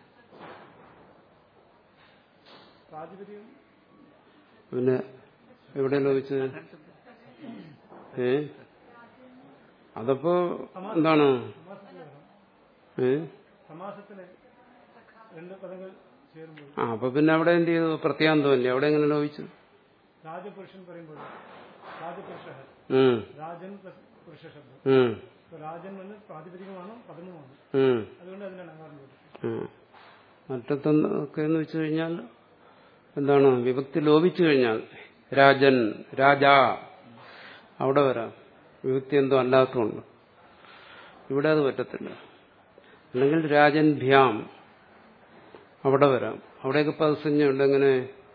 പ്രാതിപതികം പിന്നെ എവിടെ ലോപിച്ചത് സഖൻ ശബ്ദം ഏ അതപ്പോ എന്താണ് സമാസത്തിൽ വരണം ഏ സമാസത്തിലെ രണ്ട് പദങ്ങൾ ചേരുമ്പോൾ ആ അപ്പൊ പിന്നെ അവിടെ എന്ത് ചെയ്തു പ്രത്യാന്തമല്ലേ അവിടെ എങ്ങനെ ലോപിച്ചു രാജപുരുഷൻ പറയുമ്പോൾ രാജപുരുഷ ഉം. രാജൻ പ്ലസ് പുരുഷ ശബ്ദം ഉം. ഇപ്പൊ രാജൻ വന്ന് പ്രാതിപതികമാണോ പദമുമാണ് ഉം. അതുകൊണ്ട് അതിന്റെ നകാരം കൊടുത്തു ഉം. മറ്റത്തൊക്കെ എന്ന് വെച്ചു കഴിഞ്ഞാൽ എന്താണ് വിഭക്തി ലോപിച്ചു കഴിഞ്ഞാൽ രാജൻ രാജാ അവിടെ വരാം വിഭക്തി എന്തോ അല്ലാത്തതുകൊണ്ട് ഇവിടെ അത് പറ്റത്തില്ല അല്ലെങ്കിൽ രാജൻ ഭ്യാം അവിടെ വരാം അവിടെയൊക്കെ പദസഞ്ജയുണ്ട് എങ്ങനെ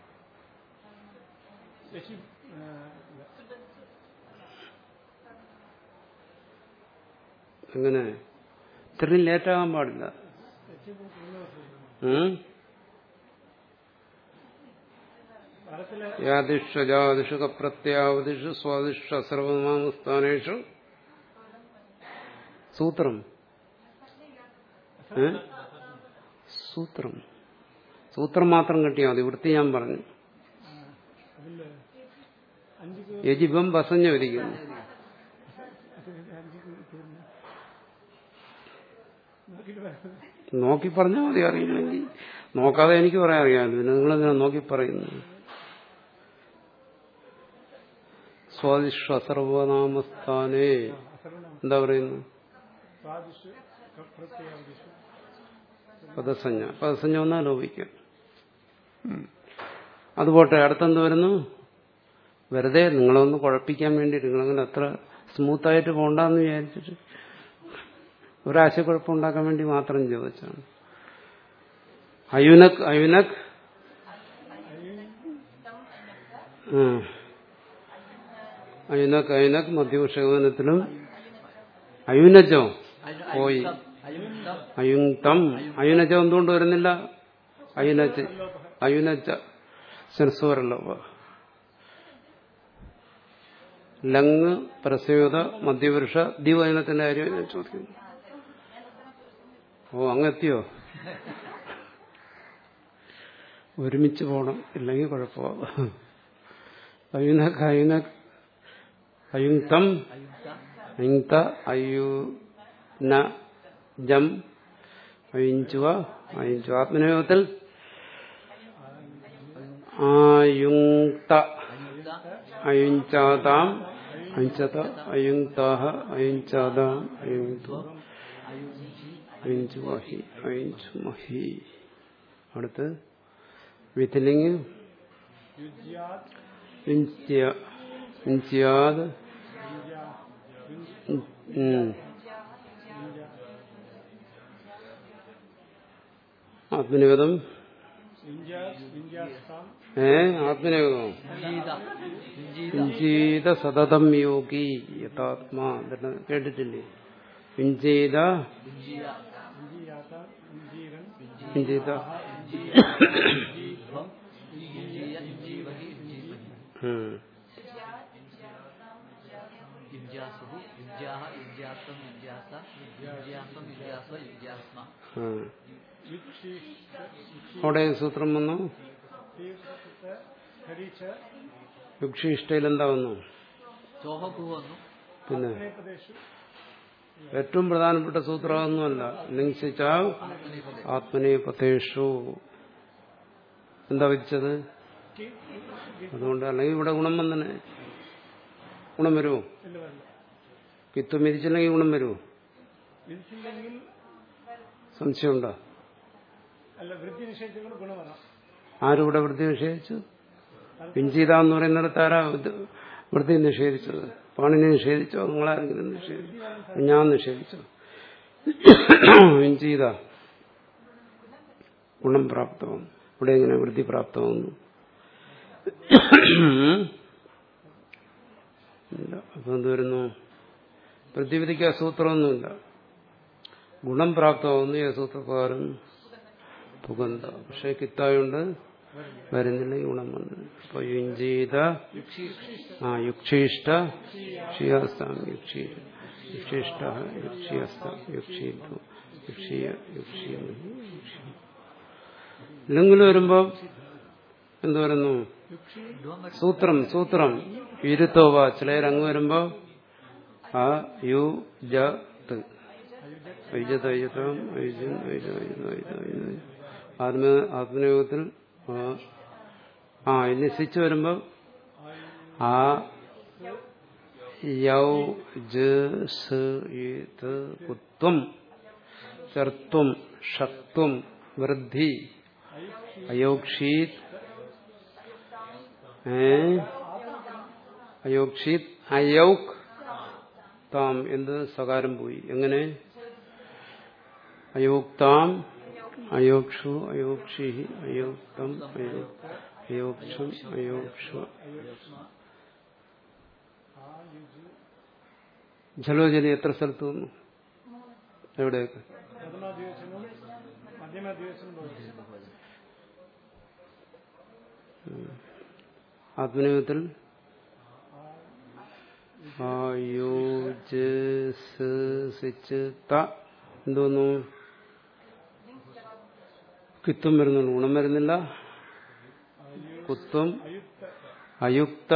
ശശി ആ, ഇല്ല. എങ്ങനെ ഇത്രയും ലേറ്റാകാൻ പാടില്ല ഉം? ഭാരതത്തിലെ യാദിഷു ജാദിഷു കപ്രത്യാവതിഷു സ്വാദിഷു അസർവമാസ്ഥാനേഷു സൂത്രം ഏ? സൂത്രം സൂത്രം മാത്രം കിട്ടിയാൽ മതി വൃത്തി ഞാൻ പറഞ്ഞു അതില് അഞ്ച് യജിബം വസഞ്ഞ വിധിക്കുന്നു അഞ്ച് തീർന്നു നോക്കിയിട്ട് പറയുന്നത് നോക്കി പറഞ്ഞാൽ മതി അറിയില്ലെങ്കിൽ നോക്കാതെ എനിക്ക് പറയാൻ അറിയാമല്ലോ പിന്നെ നിങ്ങളെന്തിനാ നോക്കി പറയുന്നു സ്വാദിഷു അസർവനാമസ്ഥാനേ അസർവനാമ എന്താ പറയുന്നു സ്വാദിഷ് പ്രത്യാവദിഷു പദസഞ്ജ പദസഞ്ജ വന്നാൽ ലോപിക്കാം അതുപോട്ടെ അടുത്തെന്ത് വരുന്നു വെറുതെ നിങ്ങളൊന്ന് കുഴപ്പിക്കാൻ വേണ്ടിയിട്ട് നിങ്ങളങ്ങനെ അത്ര സ്മൂത്തായിട്ട് പോണ്ടെന്ന് വിചാരിച്ചിട്ട് ഒരാശയക്കുഴപ്പം ഉണ്ടാക്കാൻ വേണ്ടി മാത്രം ചോദിച്ചാണ് അയുനക് അയുനക് ഉം. അയുനക് അയുനക് മധ്യപക്ഷകവനത്തിലും അയുനജോ പോയി അയുക്തം അയുക്തം അയുനജ എന്തുകൊണ്ട് വരുന്നില്ല അയുനജ് അയുനജ സെൻസോറല്ലോ ലങ് പ്രസയൂത മധ്യപുരുഷ ദിവചനത്തിന്റെ കാര്യം ഞാൻ ചോദിക്കുന്നു ഓ അങ്ങെത്തിയോ ഒരുമിച്ച് പോണം ഇല്ലെങ്കിൽ കുഴപ്പമാവും അയുനക് അയുനക് അയുക്തം അയുക്തം അയുക്ത അയുന ജം അയിഞ്ചുവ അയിഞ്ചു ആത്മനിയോഗത്തിൽ ആയുക്ത അയുക്ത അയുഞ്ചാതാം അയുഞ്ചത അയുക്താഹ അയുഞ്ചാതാം അയുക്തു അയുഞ്ചി അയുഞ്ചുവഹി അയുഞ്ചുമഹി അടുത്ത് വിത്തിലിംഗ് യുജ്യാത് ഇഞ്ചിയ- ഇഞ്ചിയാത് ഉം. ആത്മനിവേദം യുഞ്ജാത് യുഞ്ജാസ്താം ഏ ആത്മനിവേദം ഇഞ്ചീത ഇഞ്ചീത ഇഞ്ചീത സതതം യോഗി യഥാത്മാ ഇതെല്ലാം കേട്ടിട്ടില്ലേ ഇഞ്ചീത ഇഞ്ചീത യുഞ്ജിയാത യുഞ്ജീരൻ ഇഞ്ചീത ഇഞ്ചീധ്വം ഇഞ്ചീയ ഇഞ്ചീവഹി ഇഞ്ചീവഹി ഉം. യുഞ്ജാസുഹു യുഞ്ജാഹ യുഞ്ജാസം യുഞ്ജാസ യുഞ്ജാസം യുഞ്ജാസ യുഞ്ജാസ്മ ഉം. യുക്ഷിഷ്ട അവിടെ സൂത്രം വന്നു യുക്ഷിഷ്ട ഹരിച്ച യുക്ഷിഷ്ടയിൽ എന്താ വന്നു ചോഹക്കു വന്നു പിന്നെ പ്രദേശു ഏറ്റവും പ്രധാനപ്പെട്ട സൂത്രമൊന്നുമല്ല ലിംഗിച്ച ആത്മനിപദേ ആത്മനേപതേഷു എന്താ വിധിച്ചത് അതുകൊണ്ട് അല്ലെങ്കിൽ ഇവിടെ ഗുണം വന്നനെ ഗുണം വരുമോ എന്ന് പറഞ്ഞു കിത്ത് മിരിച്ചില്ലെങ്കിൽ ഗുണം വരുമോ വിധിച്ചില്ലെങ്കിൽ സംശയമുണ്ടോ അല്ല വൃത്തി നിഷേധിച്ചുകൊണ്ട് ഗുണം വരാം ആരിവിടെ വൃത്തി നിഷേധിച്ചു പിഞ്ചീത എന്ന് പറയുന്നിടത്ത് ആരാ ഇത് വൃത്തി നിഷേധിച്ചത് പാണിനെ നിഷേധിച്ചോ നിങ്ങളാരെങ്കിലും നിഷേധിച്ചു ഞാൻ നിഷേധിച്ചു പിഞ്ചീത ഗുണം പ്രാപ്തവും ഇവിടെ എങ്ങനെ വൃത്തി പ്രാപ്തമാകുന്നു ഇല്ല അപ്പൊ എന്ത് വരുന്നു പ്രതിവിധിക്ക് അസൂത്രമൊന്നുമില്ല ഗുണം പ്രാപ്തമാകുന്നു ഈ സൂത്രപ്രകാരം പുകന്ത പക്ഷെ കിത്തായോണ്ട് വരുന്നില്ല ഈ ഗുണം വന്നു അപ്പൊ യുഞ്ചീത ആ യുക്ഷീഷ്ട യുക്ഷിയാസ്താം യുക്ഷി യുക്ഷിഷ്ട യുക്ഷിയാസ്താം യുക്ഷീതു യുക്ഷിയ യുക്ഷിയ ലിംഗിൽ വരുമ്പോ എന്ത് വരുന്നു സൂത്രം സൂത്രം ഇരുത്തോവ ചിലരങ്ങ് വരുമ്പോ ആ യു ജ ത് ഐജത് ഐജതം ഐജൻ ഐജ ഐജ ഐജ ഐജ ആത്മ ആത്മനിയോഗത്തിൽ ആ ആ ഇനി സ്വിച്ച് വരുമ്പോ ആ യൗ ജ സ് ഈ ത് കുത്വം ചർത്തും ഷക്ത്വം വൃദ്ധി അയോക്ഷീത് ഏ അയോക്ഷീത് അയൗക് താം എന്ത് സകാരം പോയി എങ്ങനെ അയോക്താം അയോക്ഷു അയോക്ഷി അയോക്തം അയോ- അയോക്ഷം അയോക്ഷു ജലോജലി എത്ര സ്ഥലത്ത് വന്നു എവിടെയൊക്കെ പ്രഥമാദ്വേഷനും മധ്യമാദ്വേഷനും ഭവതി ആത്മനിയോഗത്തിൽ ആ യോ ജ് സ് സിച്ച് ത എന്തോന്നു കിത്തും വരുന്നുണ്ട് ഗുണം വരുന്നില്ല കുത്തും അയുക്ത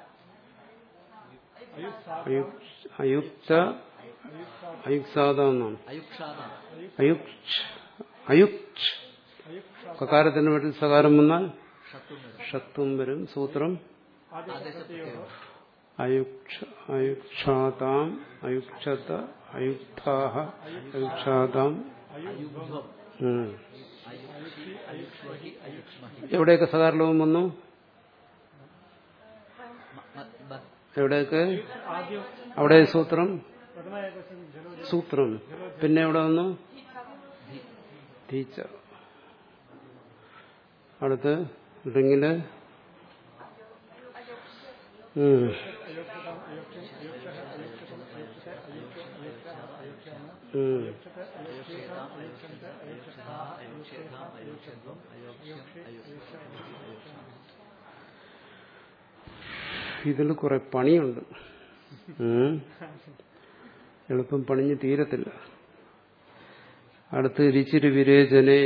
അയുക്- അയുക്ത അയുക്സാദ എന്നാണ് അയുക്ഷാത അയുക്ഷ് അയുക്ഷ് കകാരത്തിന്റെ വീട്ടിൽ സകാരം വന്നാൽ ഷത്തും വരും ഷത്വം വരും സൂത്രം ആദേശപ്രത്യേകം അയുക്ഷ അയുക്ഷാതാം അയുക്ഷത അയുക്താഹ അയുക്ഷാതാം അയുഗ്ധ്വം ഉം. അയുക്ഷി അയുക്ഷ്മഹി അയുക്ഷ്മഹി എവിടെയൊക്കെ സകാരലോകം വന്നു മ- മ- മ- എവിടെയൊക്കെ ആദ്യം അവിടെ സൂത്രം പ്രഥമ ഏകവചനം ജലോ സൂത്രം പിന്നെ എവിടെ വന്നു ടീച്ച അടുത്ത് റിങ്ങില് ഉം. ഉം. അയുക്ഷേതാം അയുക്ഷന്ത അയുക്ഷതാ അയുക്ഷേതാം അയുക്ഷധ്വം അയോക്ഷ്യം അയുക്ഷ്യം ഇതിൽ കുറെ പണിയുണ്ട് ഉം. എളുപ്പം പണിഞ്ഞ് തീരത്തില്ല അടുത്ത് രിച്ചിരി വിരേചനെ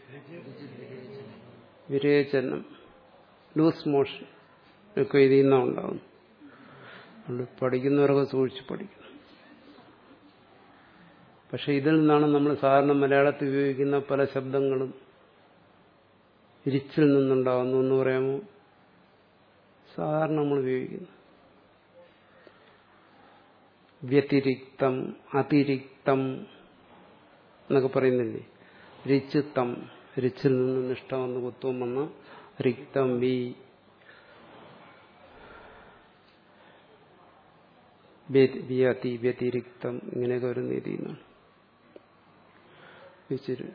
വിരേചനം ലൂസ് മോഷൻ ഒക്കെ ഇതിൽ നിന്നാണ് ഉണ്ടാകുന്നത് അതുകൊണ്ട് പഠിക്കുന്നവരൊക്കെ സൂക്ഷിച്ച് പഠിക്കണം പക്ഷെ ഇതിൽ നിന്നാണ് നമ്മൾ സാധാരണ മലയാളത്തിൽ ഉപയോഗിക്കുന്ന പല ശബ്ദങ്ങളും ഇരിച്ചിൽ നിന്നുണ്ടാകുന്നു എന്ന് പറയാമോ സാധാരണ നമ്മൾ ഉപയോഗിക്കുന്നു വ്യതിരിക്തം അതിരിക്തം എന്നൊക്കെ പറയുന്നില്ലേ രിച്ചിത്തം രിച്ചിൽ നിന്ന് നിഷ്ഠ വന്ന് കുത്വം വന്ന് റിക്തം വി വ്യതി വ്യതിരിക്തം ഇങ്ങനെയൊക്കെ ഒരു നീതിന്നാണ് ഇച്ചിരി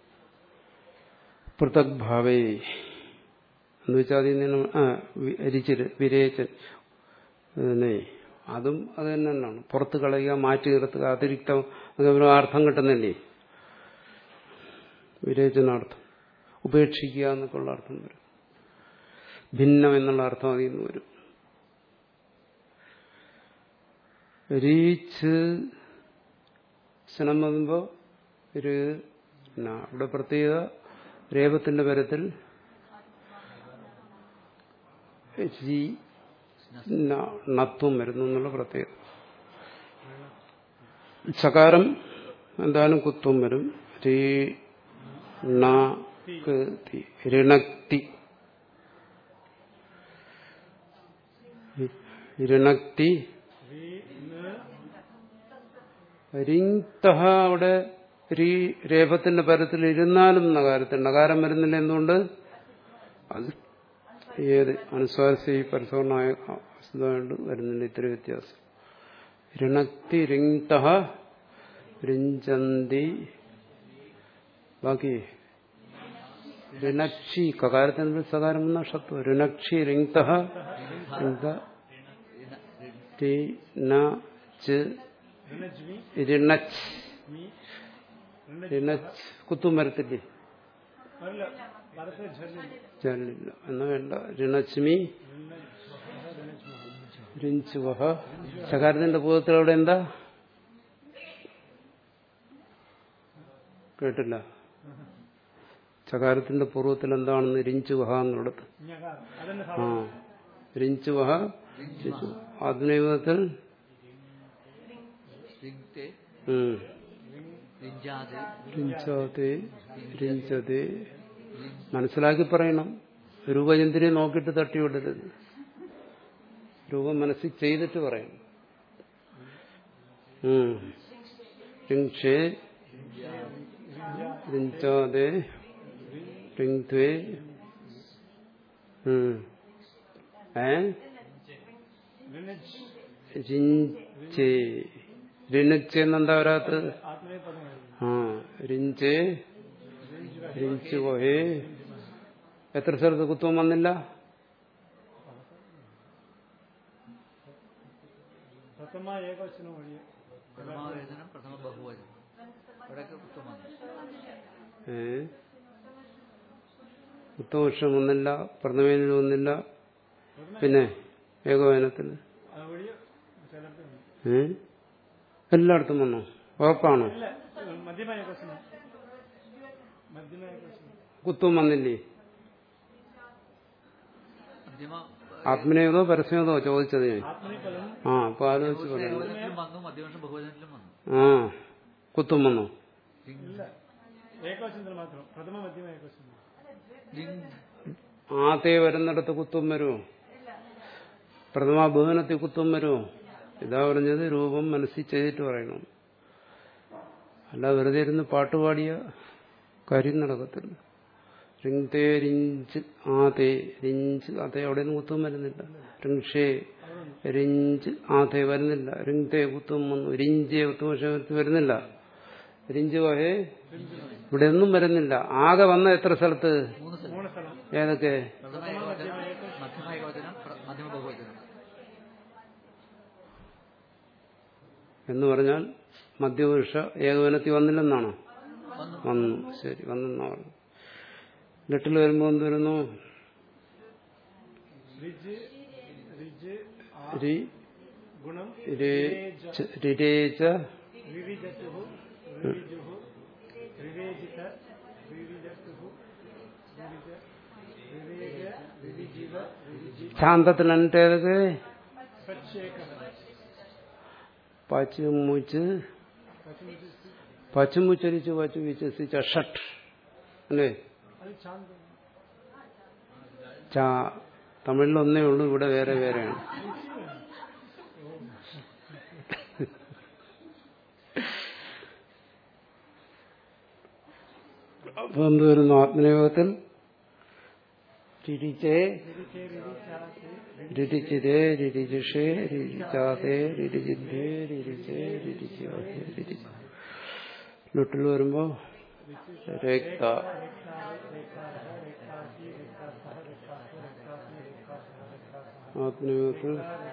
പൃഥക് ഭാവേ എന്ന് വെച്ചാൽ അതിൽ നിന്ന് ആ വി- രിച്ചിര് വിരേചൻ പിന്നെ അതും അത് തന്നെ തന്നെയാണ് പുറത്ത് കളയുക മാറ്റി നിർത്തുക അതിരിക്തം ഒക്കെ ഒരു അർത്ഥം കിട്ടുന്നില്ലേ വിരേചനാർത്ഥം ഉപേക്ഷിക്കുക എന്നൊക്കെ ഉള്ള അർത്ഥം വരും ഭിന്നം എന്നുള്ള അർത്ഥം അതിൽ നിന്ന് വരും രീച്ച് ശനം വരുമ്പോ ഒരു ന. ഇവിടെ പ്രത്യേകത രേപത്തിന്റെ പരത്തിൽ ജി ന- നത്വം വരുന്നു എന്നുള്ള പ്രത്യേകത ചകാരം എന്തായാലും കുത്വം വരും രീ ണ ക്ക് തി. ഋണക്തി ഋണക്തി റിങ്തഹ അവിടെ രീ രേപത്തിന്റെ പരത്തിൽ ഇരുന്നാലും നകാരത്തിൽ നകാരം വരുന്നില്ല എന്തുകൊണ്ട് അത് ഏത് അനുസ്വാരസി പരസവർണമായ വസ്തുതയുണ്ട് വരുന്നില്ല ഇത്തിരി വ്യത്യാസം ഋണക്തി റിങ്തഹ രിഞ്ചന്തി ബാക്കി ഋണക്ഷി കകാരത്തിന് സകാരം എന്ന ഷത്വ ഋണക്ഷി റിങ്തഹ റിങ്ത ടി ന ച് ഋണച്ച് ഋണച്ച് കുത്തും വരത്തില്ലേ അല്ല പരത്തെ ഝല്ലില്ല ചലില്ല എന്ന് വേണ്ട ഋണച്മി രിഞ്ചുവഹ സകാരത്തിന്റെ പൂർവ്വത്തിൽ അവിടെ എന്താ കേട്ടില്ല ചകാരത്തിന്റെ പൂർവ്വത്തിൽ എന്താണെന്ന് രിഞ്ചുവഹ എന്നുള്ളത് ഞകാരം അതന്നെ ആ രിഞ്ചുവഹ ആധുനികത്തിൽ രിങ്തെ രിഞ്ചാതെ രിഞ്ചാതെ രിഞ്ചതെ മനസ്സിലാക്കി പറയണം രൂപചന്ദ്രിയെ നോക്കിയിട്ട് തട്ടിവിടരുത് രൂപം മനസ്സിൽ ചെയ്തിട്ട് പറയണം ഉം. രിങ്ഷേ രിഞ്ചാതെ രിങ്ത്വേ ഉം. ഏ രിഞ്ചേ രിണച്ചെന്നെന്താ വരാത്തത് ആത്മീയ പദമായിരുന്നു ആ രിഞ്ചേ രിഞ്ചു പോഹേ എത്ര സ്ഥലത്ത് കുത്തുവം വന്നില്ല പ്രഥമ ഏകവചനം ഒഴിയെ പ്രഥമാവേദനം പ്രഥമ ബഹുവചനം ഇവിടെയൊക്കെ കുത്തും വന്നു ഏ ഉത്തമപക്ഷം ഒന്നില്ല പ്രഥമേനിൽ ഒന്നില്ല പിന്നെ ഏകോപനത്തിൽ അതുവഴി ചിലപ്പോൾ ഏ എല്ലായിടത്തും വന്നോ ഉറപ്പാണോ ഇല്ല മധ്യമായ പ്രശ്നം മധ്യമായ പ്രശ്നം കുത്തും വന്നില്ലേ മധ്യമ ആത്മനേതോ പരസ്യമേതോ ചോദിച്ചത് ഞാൻ ആത്മനിക്കലും ആ അപ്പൊ ആലോചിച്ച് പറയാം ഏകോപനത്തിലും വന്നു മധ്യവശം ബഹുവചനത്തിലും വന്നു ആ കുത്തും വന്നോ ഇല്ല ഏകവചനത്തിൽ മാത്രം പ്രഥമ മധ്യമ ഏകവചനം ലിംഗ് ആത്തേ വരുന്നിടത്ത് കുത്തും വരുമോ പ്രഥമ ബഹുവനത്തിൽ കുത്തും വരുമോ ഇതാ പറഞ്ഞത് രൂപം മനസ്സിൽ ചെയ്തിട്ട് പറയണം അല്ല വെറുതെ ഇരുന്ന് പാട്ടുപാടിയ കാര്യം നടക്കത്തില്ല റിങ് തേ റിഞ്ച് ആതേ റിഞ്ച് ആതേ അവിടെ നിന്ന് കുത്തും വരുന്നില്ല റിങ്ഷേ റിഞ്ച് ആതേ വരുന്നില്ല റിങ് തേ കുത്തും വന്നു റിഞ്ചേ കുത്തും പക്ഷേ വരുന്നില്ല റിഞ്ച് വഹേ ഇവിടെ ഒന്നും വരുന്നില്ല ആകെ വന്ന എത്ര സ്ഥലത്ത് മൂന്ന് സ്ഥലം മൂന്ന് സ്ഥലം ഏതൊക്കെ പ്രഥമ ഏകവചനം മധ്യമ ഏകവചനം പ്ര- മധ്യമ ബഹുവചനം എന്ന് പറഞ്ഞാൽ മധ്യപുരുഷ ഏകവനത്തിൽ വന്നില്ലെന്നാണോ വന്നു വന്നു ശരി വന്നെന്നാ പറഞ്ഞു ലെട്ടിൽ വരുമ്പോൾ എന്ത് വരുന്നു റിജ് റിജ് ആ രി ഗുണം രേച രിരേച വിവിജത്തുഹു വിവിജുഹു വിവേജിത വിവിജത്തുഹു വിവിജ വിവേക വിവിജിവ വിവിജി ശാന്തത്തിൽ എന്നിട്ട് ഏതൊക്കെ സച്ചേക പച്ചുമുച്ച് പച്ചുമിച്ച് പച്ചുമുച്ചരിച്ച് പച്ചു വിശ്വസിച്ച ഷട്ട് അല്ലേ അത് ശാന്തം ചാ തമിഴിൽ ഒന്നേ ഉള്ളൂ ഇവിടെ വേറെ വേറെയാണ് അപ്പൊ എന്ത് വരുന്നു ആത്മനിയോഗത്തിൽ രിരിച്ചേ രിരിച്ചിരേ രിരിജിഷേ രിരിച്ചാതേ രിരിജിദ്ധേ രിരിച്ചേ രിരിച്ചാതേ രിരിച്ച ലുട്ടിൽ വരുമ്പോ രക്ത ആത്മനിയോഗത്തിൽ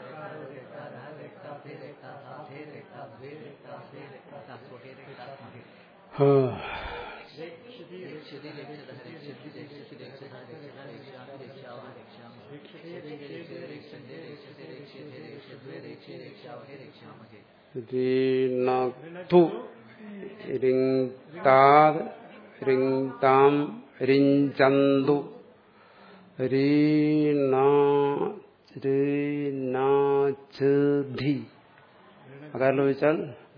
ഹാ. രക്ഷതി രക്ഷത രക്ഷതി രക്ഷതി രക്ഷത രക്ഷത രക്ഷാമി രക്ഷാവഹ രക്ഷാമി രക്ഷതി രക്ഷതി രക്ഷന്തേ രക്ഷതി രക്ഷതേ രക്ഷദ്വേ രക്ഷേ രക്ഷാവഹേ രക്ഷാമഹേ രീണത്തു റിങ്താത് റിങ്താം റിഞ്ചന്തു രീണാചി അകാരം വെച്ചാൽ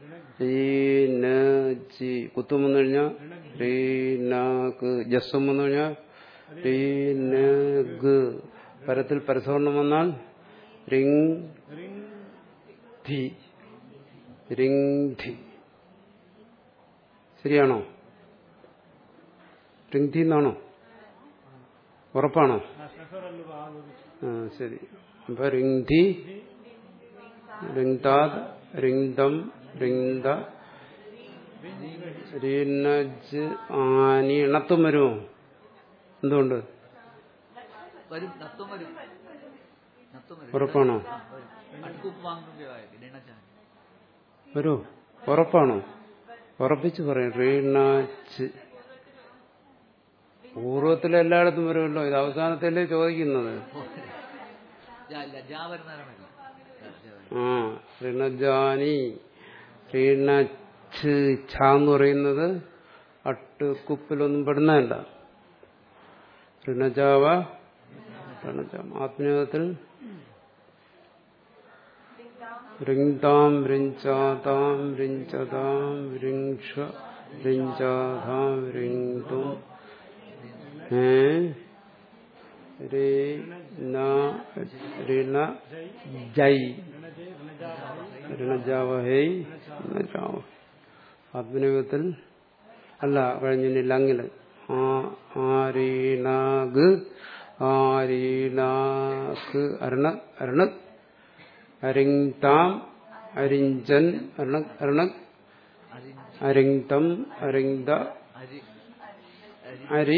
റീനജി കുത്തും വന്നു കഴിഞ്ഞാൽ റീനഗ് ജസ്സും വന്നു കഴിഞ്ഞാൽ റീനഗ് പരത്തിൽ പരസ്വർണം വന്നാൽ റിങ് ധി റിങ്ധി ശരിയാണോ റിങ്ധി എന്നാണോ ഉറപ്പാണോ നസറല്ലു ആലോചിച്ചു ആ ശരി അപ്പൊ റിങ്ധി റിങ്താദ് റിങ്ദം റിങ്ദ റീനജ് ആനി ഇണത്തും വരുമോ എന്തുകൊണ്ട് വരും നത്വം വരും നത്വം വരും ഉറപ്പാണോ ആ, വരും അടുക്കുപ്പ് വാങ്ങുകയായത് ഇണച്ചാൻ വരൂ ഉറപ്പാണോ ഉറപ്പിച്ച് പറയാം റീണാച്ച് പൂർവ്വത്തിൽ എല്ലായിടത്തും വരുമല്ലോ ഇത് അവസാനത്തല്ലേ ചോദിക്കുന്നത് ഇല്ല ജാ വരുന്ന നേരമല്ല ജാ, ജാ വരും. ആ ഋണജാനി ഋണച്ച് ഛ എന്ന് പറയുന്നത് അട്ട് കുപ്പിലൊന്നും പെടുന്നതല്ല ഋണജാവ ഋണജാം ആത്മീയത്തിൽ രിങ്താം രിഞ്ചാതാം രിഞ്ചതാം രിങ്ഷ രിഞ്ചാതാം രിങ്തും ഏ രേ ന ഋണ ജൈ ഋണജാവഹൈ ഋണജാവ ആത്മനിയോഗത്തിൽ അല്ല കഴിഞ്ഞില്ല അങ്ങില് ആരീണാഗ് ആരീണാക്ക് അരണ അരണ അരിങ്താം അരിഞ്ചൻ അരണ അരണ അരി അരിങ്തം അരിങ്ത അരി അരി അരി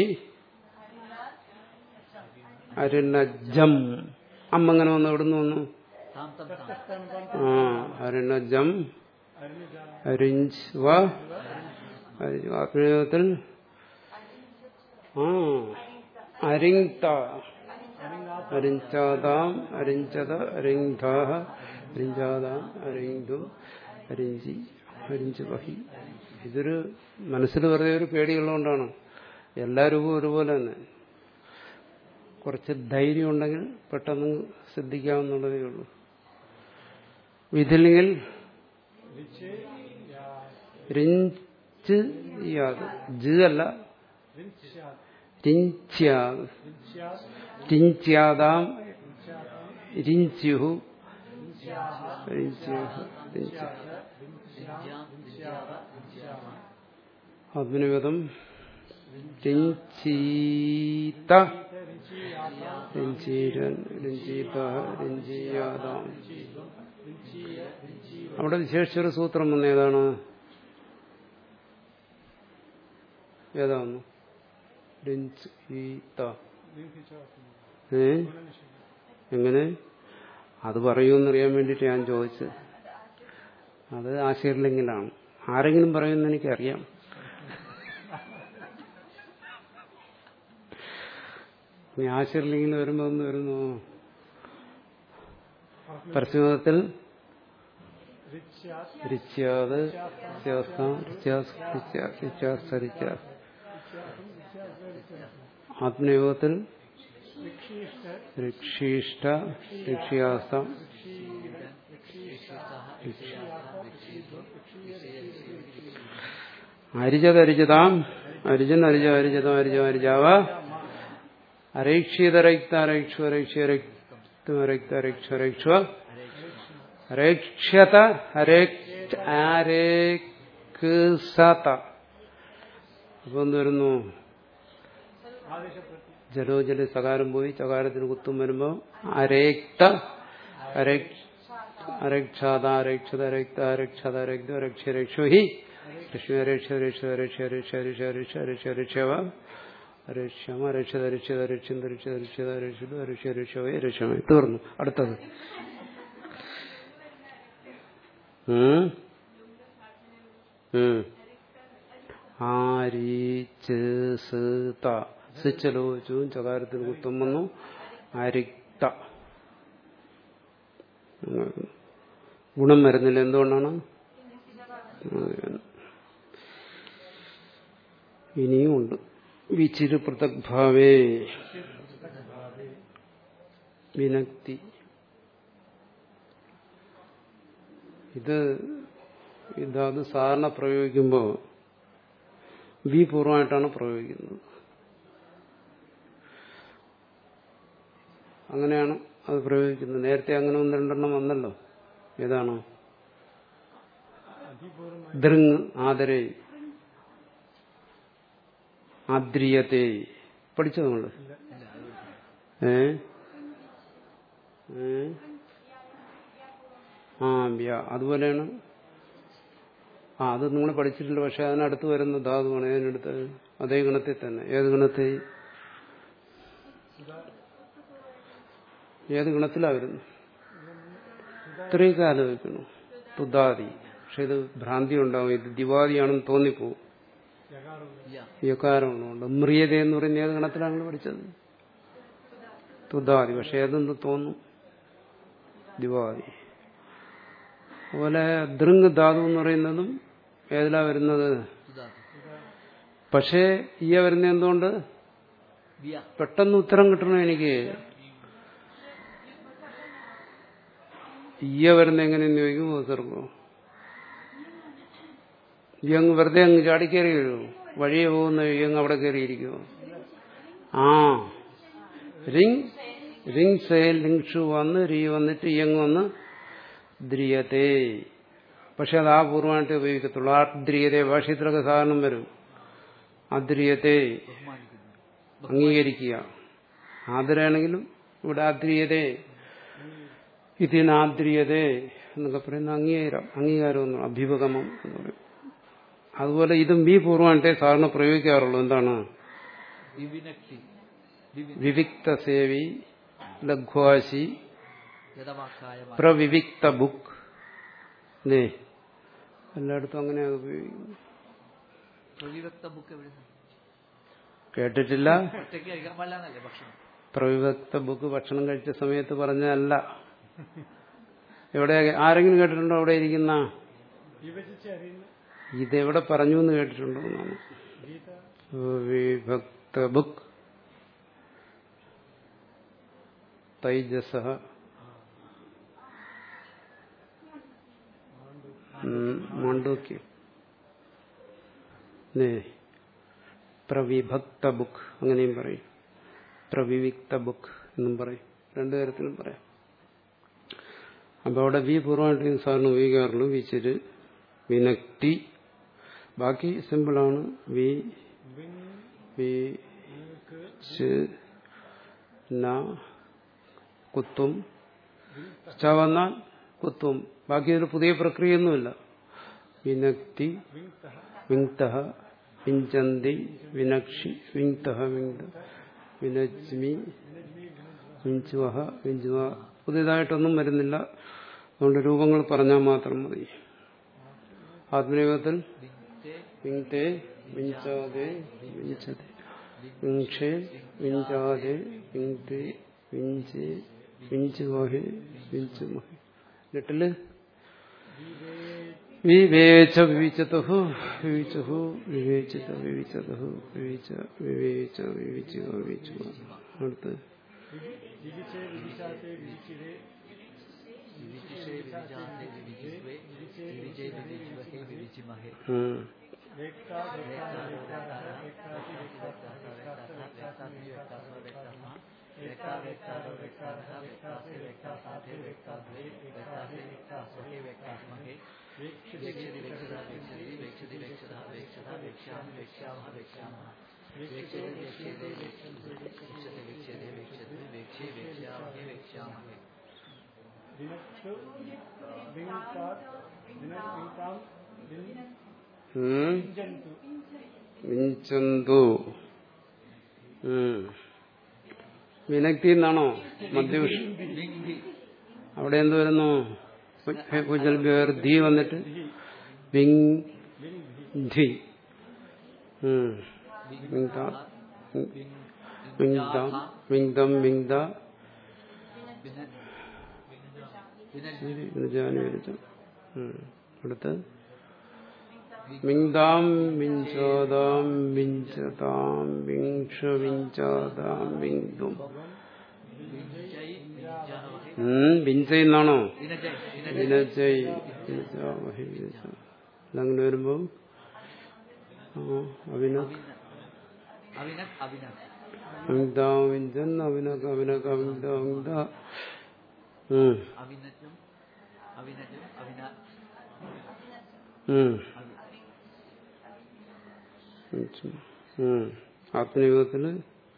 അരുണജം അമ്മ അങ്ങനെ വന്നു എവിടുന്ന് വന്നു താം തം താം ആ അരുണജം അരിഞ്ച് വ അരിഞ്ഞു ആത്മനിയോഗത്തിൽ ആ അരിങ്ത അരിഞ്ചാതാം അരിഞ്ചത അരിങ്ധാഹ അരിഞ്ചാതാം അരിങ്തും അരിഞ്ചി അരിഞ്ച് വഹി ഇതൊരു മനസ്സിൽ വെറുതെ ഒരു പേടിയുള്ളതുകൊണ്ടാണ് എല്ലാ രൂപവും ഒരുപോലെ തന്നെ കുറച്ച് ധൈര്യം ഉണ്ടെങ്കിൽ പെട്ടെന്ന് ശ്രദ്ധിക്കാവുന്നുള്ളതേ ഉള്ളൂ ഇതില്ലെങ്കിൽ രിച്ച് യാ റിഞ്ച് യാത് ജ് അല്ല റിൻസ്യാത് റിഞ്ചാത് റിൻസ്യാത് റിഞ്ചാതാം റിഞ്ചുഹു റിഞ്ചുഹു റിഞ്ച ആത്മനിവേദം റിഞ്ചീത രഞ്ജീരൻ രഞ്ജീത രഞ്ജീയാതാം അവിടെ വിശേഷിച്ചൊരു സൂത്രം വന്ന ഏതാണ് ഏതാന്ന് രഞ്ജീത ഏ എങ്ങനെ അത് പറയൂന്നറിയാൻ വേണ്ടിയിട്ട് ഞാൻ ചോദിച്ചത് അത് ആശീർലിംഗിലാണ് ആരെങ്കിലും പറയുമെന്ന് എനിക്കറിയാം ഇനി ആശീർലിംഗിൽ വരുമ്പോ ഒന്ന് വരുന്നു പരസ്യമതത്തിൽ രിച്യാത് രിച്യാത് രിച്യാസ്താം രിച്യാസ് രിച്യാസ് രിച്യാസ് രിച്യാസ് ആത്മയോഗത്തിൽ ഋക്ഷീഷ്ട ഋക്ഷീഷ്ട ഋക്ഷിയാസ്തം അരിജത് അരിജതാം അരിജൻ അരിജ അരിജതം അരിജ അരിജാവ അരൈക്ഷ്യതരക്ത അരൈക്ഷു അരൈക്ഷ്യ രക്തം അരക്ത അരക്ഷ അരക്ഷ അരേക്ഷ്യത അരേക്സത അപ്പൊ എന്ത് വരുന്നു ആദേശപ്രതി ജലോ ജല സകാരം പോയി ചകാരത്തിന് കുത്തും വരുമ്പോ അരേക്ത അരക്ഷാത അരക്ഷത അരക്ത അരക്ഷത അരക്ത അരക്ഷ രക്ഷോ ഹി രക്ഷ രക്ഷ രക്ഷ രക്ഷ രക്ഷ രക്ഷ രക്ഷ രക്ഷ രക്ഷവ രക്ഷമ രക്ഷത രക്ഷത രക്ഷിത രക്ഷത രക്ഷത രക്ഷിത രക്ഷ രക്ഷവേ രക്ഷമേ തീർന്നു അടുത്തത് ഉം ഉം ആരീച്ച സിച്ചലോചും ചകാരത്തിന് കുത്തം വന്നു അരിക്ത ഗുണം വരുന്നില്ല എന്തുകൊണ്ടാണ് ഇനിയും ഉണ്ട് വിച്ചിരു പൃഥക്ഭാവേ വിനക്തി ഇത് ഇതത് സാധാരണ പ്രയോഗിക്കുമ്പോൾ വി പൂർവമായിട്ടാണ് പ്രയോഗിക്കുന്നത് അങ്ങനെയാണ് അത് പ്രയോഗിക്കുന്നത് നേരത്തെ അങ്ങനെ ഒന്ന് രണ്ടെണ്ണം വന്നല്ലോ ഏതാണോ അതിപൂർവമായി ദൃങ് ആദരേ ആദ്രിയത്തെ പഠിച്ചോ നമ്മള് ഏ ഏ? ആ വ്യ അതുപോലെയാണ് ആ അത് നിങ്ങൾ പഠിച്ചിട്ടില്ല പക്ഷെ അതിനടുത്ത് വരുന്ന ധാതുവാണ് അതിനടുത്ത് അതേ ഗണത്തിൽ തന്നെ ഏത് ഗണത്തിൽ ഏത് ഗണത്തിലാ വരുന്നു ഇത്രയൊക്കെ ആലോചിക്കണം തുദാതി പക്ഷെ ഇത് ഭ്രാന്തി ഉണ്ടാവും ഇത് ദിവാദിയാണെന്ന് തോന്നിപ്പോവും യകാറുള്ള യകാരമുണ്ട് മ്രിയത എന്ന് പറയുന്ന ഏത് ഗണത്തിലാണ് പഠിച്ചത് തുദാതി പക്ഷെ ഏതെന്ന് തോന്നും ദിവാദി അതുപോലെ ദൃങ് ധാതു എന്ന് പറയുന്നതും ഏതിലാ വരുന്നത് പക്ഷേ ഈ വരുന്ന എന്തുകൊണ്ട് വ്യ പെട്ടെന്ന് ഉത്തരം കിട്ടണം എനിക്ക് ഈയ വരുന്ന എങ്ങനെയെന്ന് ചോദിക്കും തീർക്കും ഈ അങ്ങ് വെറുതെ അങ്ങ് ചാടിക്കേറി വരുമോ വഴിയെ പോകുന്ന ഈ അങ്ങ് അവിടെ കയറിയിരിക്കുമോ ആ റിങ് റിങ് സേൽ ലിങ്ഷു വന്ന് രീ വന്നിട്ട് ഈ അങ്ങ് വന്ന് ദ്രിയത്തെ പക്ഷെ അത് ആ പൂർവ്വമായിട്ടേ ഉപയോഗിക്കത്തുള്ളൂ ആ ദ്രിയത്തെ ഭാഷയത്തിലൊക്കെ സാധാരണ വരും അദ്രിയത്തെ അംഗീകരിക്കുക ആദരാണെങ്കിലും ഇവിടെ ആദ്രിയതേ ഇതിനാദ്രിയതേ എന്നൊക്കെ പറയുന്ന അംഗീകാരം അംഗീകാരം എന്ന് അഭ്യുപഗമം എന്ന് പറയും അതുപോലെ ഇതും ബി പൂർവ്വമായിട്ടേ സാധാരണ പ്രയോഗിക്കാറുള്ളൂ എന്താണ് വിവിനക്തി വിവി- വിവിക്ത സേവി ലഘ്വാശി യഥവാക്കായ പ്രവിവിക്ത ബുക്ക് അല്ലേ എല്ലായിടത്തും അങ്ങനെ ഉപയോഗിക്കുന്നു പ്രവിഭക്ത ബുക്ക് എവിടെ കേട്ടിട്ടില്ല ഒറ്റയ്ക്ക് കഴിക്കാൻ പാടില്ലെന്നല്ലേ ഭക്ഷണം പ്രവിഭക്ത ബുക്ക് ഭക്ഷണം കഴിച്ച സമയത്ത് പറഞ്ഞതല്ല എവിടെ ആരെങ്കിലും കേട്ടിട്ടുണ്ടോ അവിടെ ഇരിക്കുന്ന വിഭജിച്ച് അറിയുന്ന ഇതെവിടെ പറഞ്ഞു എന്ന് കേട്ടിട്ടുണ്ടോ എന്നാണ് ഗീത വിഭക്ത ബുക്ക് തൈജസ മാണ്ഡൂക്യം നേ പ്രവിഭക്ത ബുക്ക് അങ്ങനെയും പറയും പ്രവിവിക്ത ബുക്ക് എന്നും പറയും രണ്ടു തരത്തിലും പറയാം അപ്പൊ അവിടെ വി പൂർവ്വമായിട്ട് സാറിന് ഉപയോഗിക്കാറുള്ളൂ വിച്ചിര് വിനക്തി ബാക്കി സിമ്പിളാണ് വി വിങ് വി ക്ക് ച് ന കുത്തും ച വന്നാൽ കുത്തും ബാക്കി ഒരു പുതിയ പ്രക്രിയയൊന്നുമില്ല വിനക്തി വിങ് തഹ വിങ്ത വിഞ്ചന്തി വിനക്ഷി വിങ്ത വിങ്ത വിനജ്മി വിഞ്ചുവഹ വിഞ്ചുവ പുതിയതായിട്ടൊന്നും വരുന്നില്ല അതുകൊണ്ട് രൂപങ്ങൾ പറഞ്ഞാൽ മാത്രം മതി ആത്മനിയോഗത്തിൽ വിങ്തേ വിഞ്ചാതെ വിഞ്ചതെ വിക്ഷേ വിഞ്ചാതെ വിങ്തേ വിഞ്ചേ വിഞ്ചുവഹേ വിഞ്ചുമഹേ ലിട്ടില് വിവേച വിവിച്ചതു വിവിച്ചു വിവേചിത വിവിച്ചതു വിവിച്ച വിവേച വിവിച്ചുക വിവിച്ചുക അടുത്ത് വിധിച്ചേ വിധിച്ചാത്തെ വിധിച്ചിരേ വിവിചിഷേ വിവിചാത്തെ വിവിജിസ്വേ വിവിജേ വിവിജ്വഹേ വിവിജിമഹേ ഉം. വേക്താ വേക്താ വേക്താ വേക്താതി വേക്താ വേക്താസ്മി വേക്താസ്മ വേക്താസ്മ വേക്താ വേക്താരോ വേക്താരഃ വേക്താസേ വേക്താസാധേ വേക്താദ്വേ വേക്താസേ വേക്താസ്വഹേ വേക്താസ്മഹേ വേക്ഷ്യതി വേക്ഷതി വേക്ഷതാ വേക്ഷതി വേക്ഷതി വേക്ഷതാ വേക്ഷതാ വേക്ഷ്യാമി വേക്ഷ്യാമഹ വേക്ഷ്യാമഹ വേക്ഷതി വേക്ഷ്യതേ വേക്ഷതി വേക്ഷതി വേക്ഷ്യതേ വേക്ഷതി വേക്ഷ്യേ വേക്ഷ്യാമഹേ വേക്ഷ്യാമഹേ വിനക്തു വിങ്താ വിന വിങ്താം വിൻ ഉം. വിഞ്ചന്തു വിഞ്ചന്തു ഉം. വിനക്തി എന്നാണോ മധ്യവിഷ വിങ്ധി അവിടെ എന്ത് വരുന്നു കുജൽ ബേർ ധി വന്നിട്ട് വിങ് ധി ഉം. വിങ്ത വിങ്തം വിങ്തം വിങ്ത വിന വിന വിരജാനി വിരജ ഉം. അടുത്ത് വിങ്താം വിഞ്ചോതാം വിഞ്ചതാം വിങ്ഷ വിഞ്ചാതാം വിങ്തും വിഞ്ചൈ വിഞ്ചാവഹേ ഉം. വിഞ്ച എന്നാണോ വിനജൈ വിനജൈ വിനജയ് വിനജാവഹി വിനജ അങ്ങനെ വരുമ്പോ ആ, അവിന അവിനക് അവിനക് വിങ്താം വിഞ്ചൻ അവിനക അവിനക വിങ്ത വിങ്ത ഉം. അവിനജം അവിനജം അവിന ഉം. അവി- ഉം. ആത്മനിയോഗത്തില്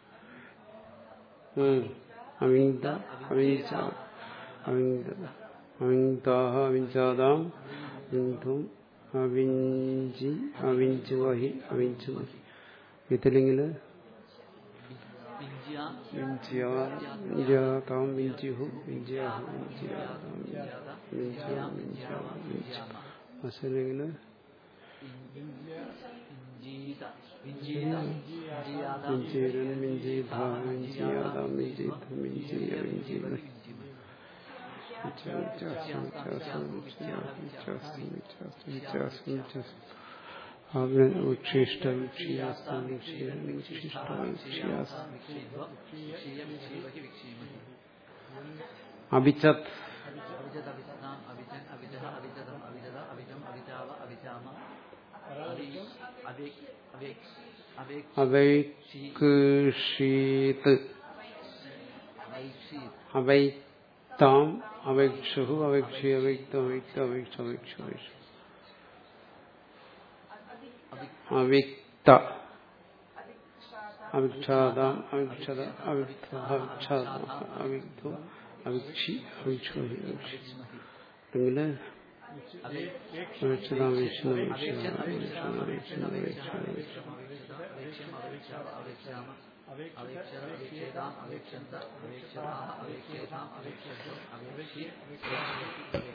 ഉം. അവിങ്ത അവിഞ്ച അവിങ്ത അവിങ്താഹ അവിഞ്ചാതാം വിങ്ധും അവിഞ്ചി അവിഞ്ചുവഹി അവിഞ്ചുവഹി ഇതിലെങ്കില് വിഞ്ജ്യ വിഞ്ചിയാതാം വിഞ്ചിഹു വിഞ്ചിയാഹു വിഞ്ചിയാതാം വിഞ്ജാത വിഞ്ചാ വിഞ്ചാ വിഞ്ച അസലെങ്കില് വിഞ്ജീത വിഞ്ജീത വിഞ്ജിയാത വിഞ്ചീരൻ വിഞ്ചീധ വിഞ്ചിയാതാം വിഞ്ചീധ വിഞ്ചിയ വിഞ്ചീവ ഉക്ഷിഷ്ട വിക്ഷിയാസ്തം വിക്ഷിയ വിക്ഷിഷ്ട വിക്ഷിയാസ് വിക്ഷീവ വിക്ഷീയ വിക്ഷീവഹി വിക്ഷീമഹി അഭിചത് അവിജത് അവിജതാം അവിജൻ അവിജഹ അവിജതം അവിജത അവിജം അവിജാവ അവിജാമ അവി അവേക് അവേക് അവേക് അവൈകീഷീത് ഐക്ഷീത് അവൈത്താം അവൈക്ഷു അവൈക്ഷി അവൈക്ത അവൈക്ത അവൈക്ഷ അവൈക്ഷ അവൈക്ഷ അവിക്ത അവിക്ഷാതാം അവിക്ഷത അവിക്ത അവിക്ഷാതാം അവിക്തു അവിക്ഷി അവിക്ഷു അവിക്ഷി എങ്കില് അവിക്ഷതാം വീക്ഷണം വീക്ഷണം വീക്ഷണം വീക്ഷണം വീക്ഷണം വീക്ഷണം അവേക്ഷം അവേക്ഷാവ അവേക്ഷാമ അവേക്ഷത അവേക്ഷേതാം അവേക്ഷന്ത അവേക്ഷതാമ അവേക്ഷേതാം അവേക്ഷന്തം അവേക്ഷി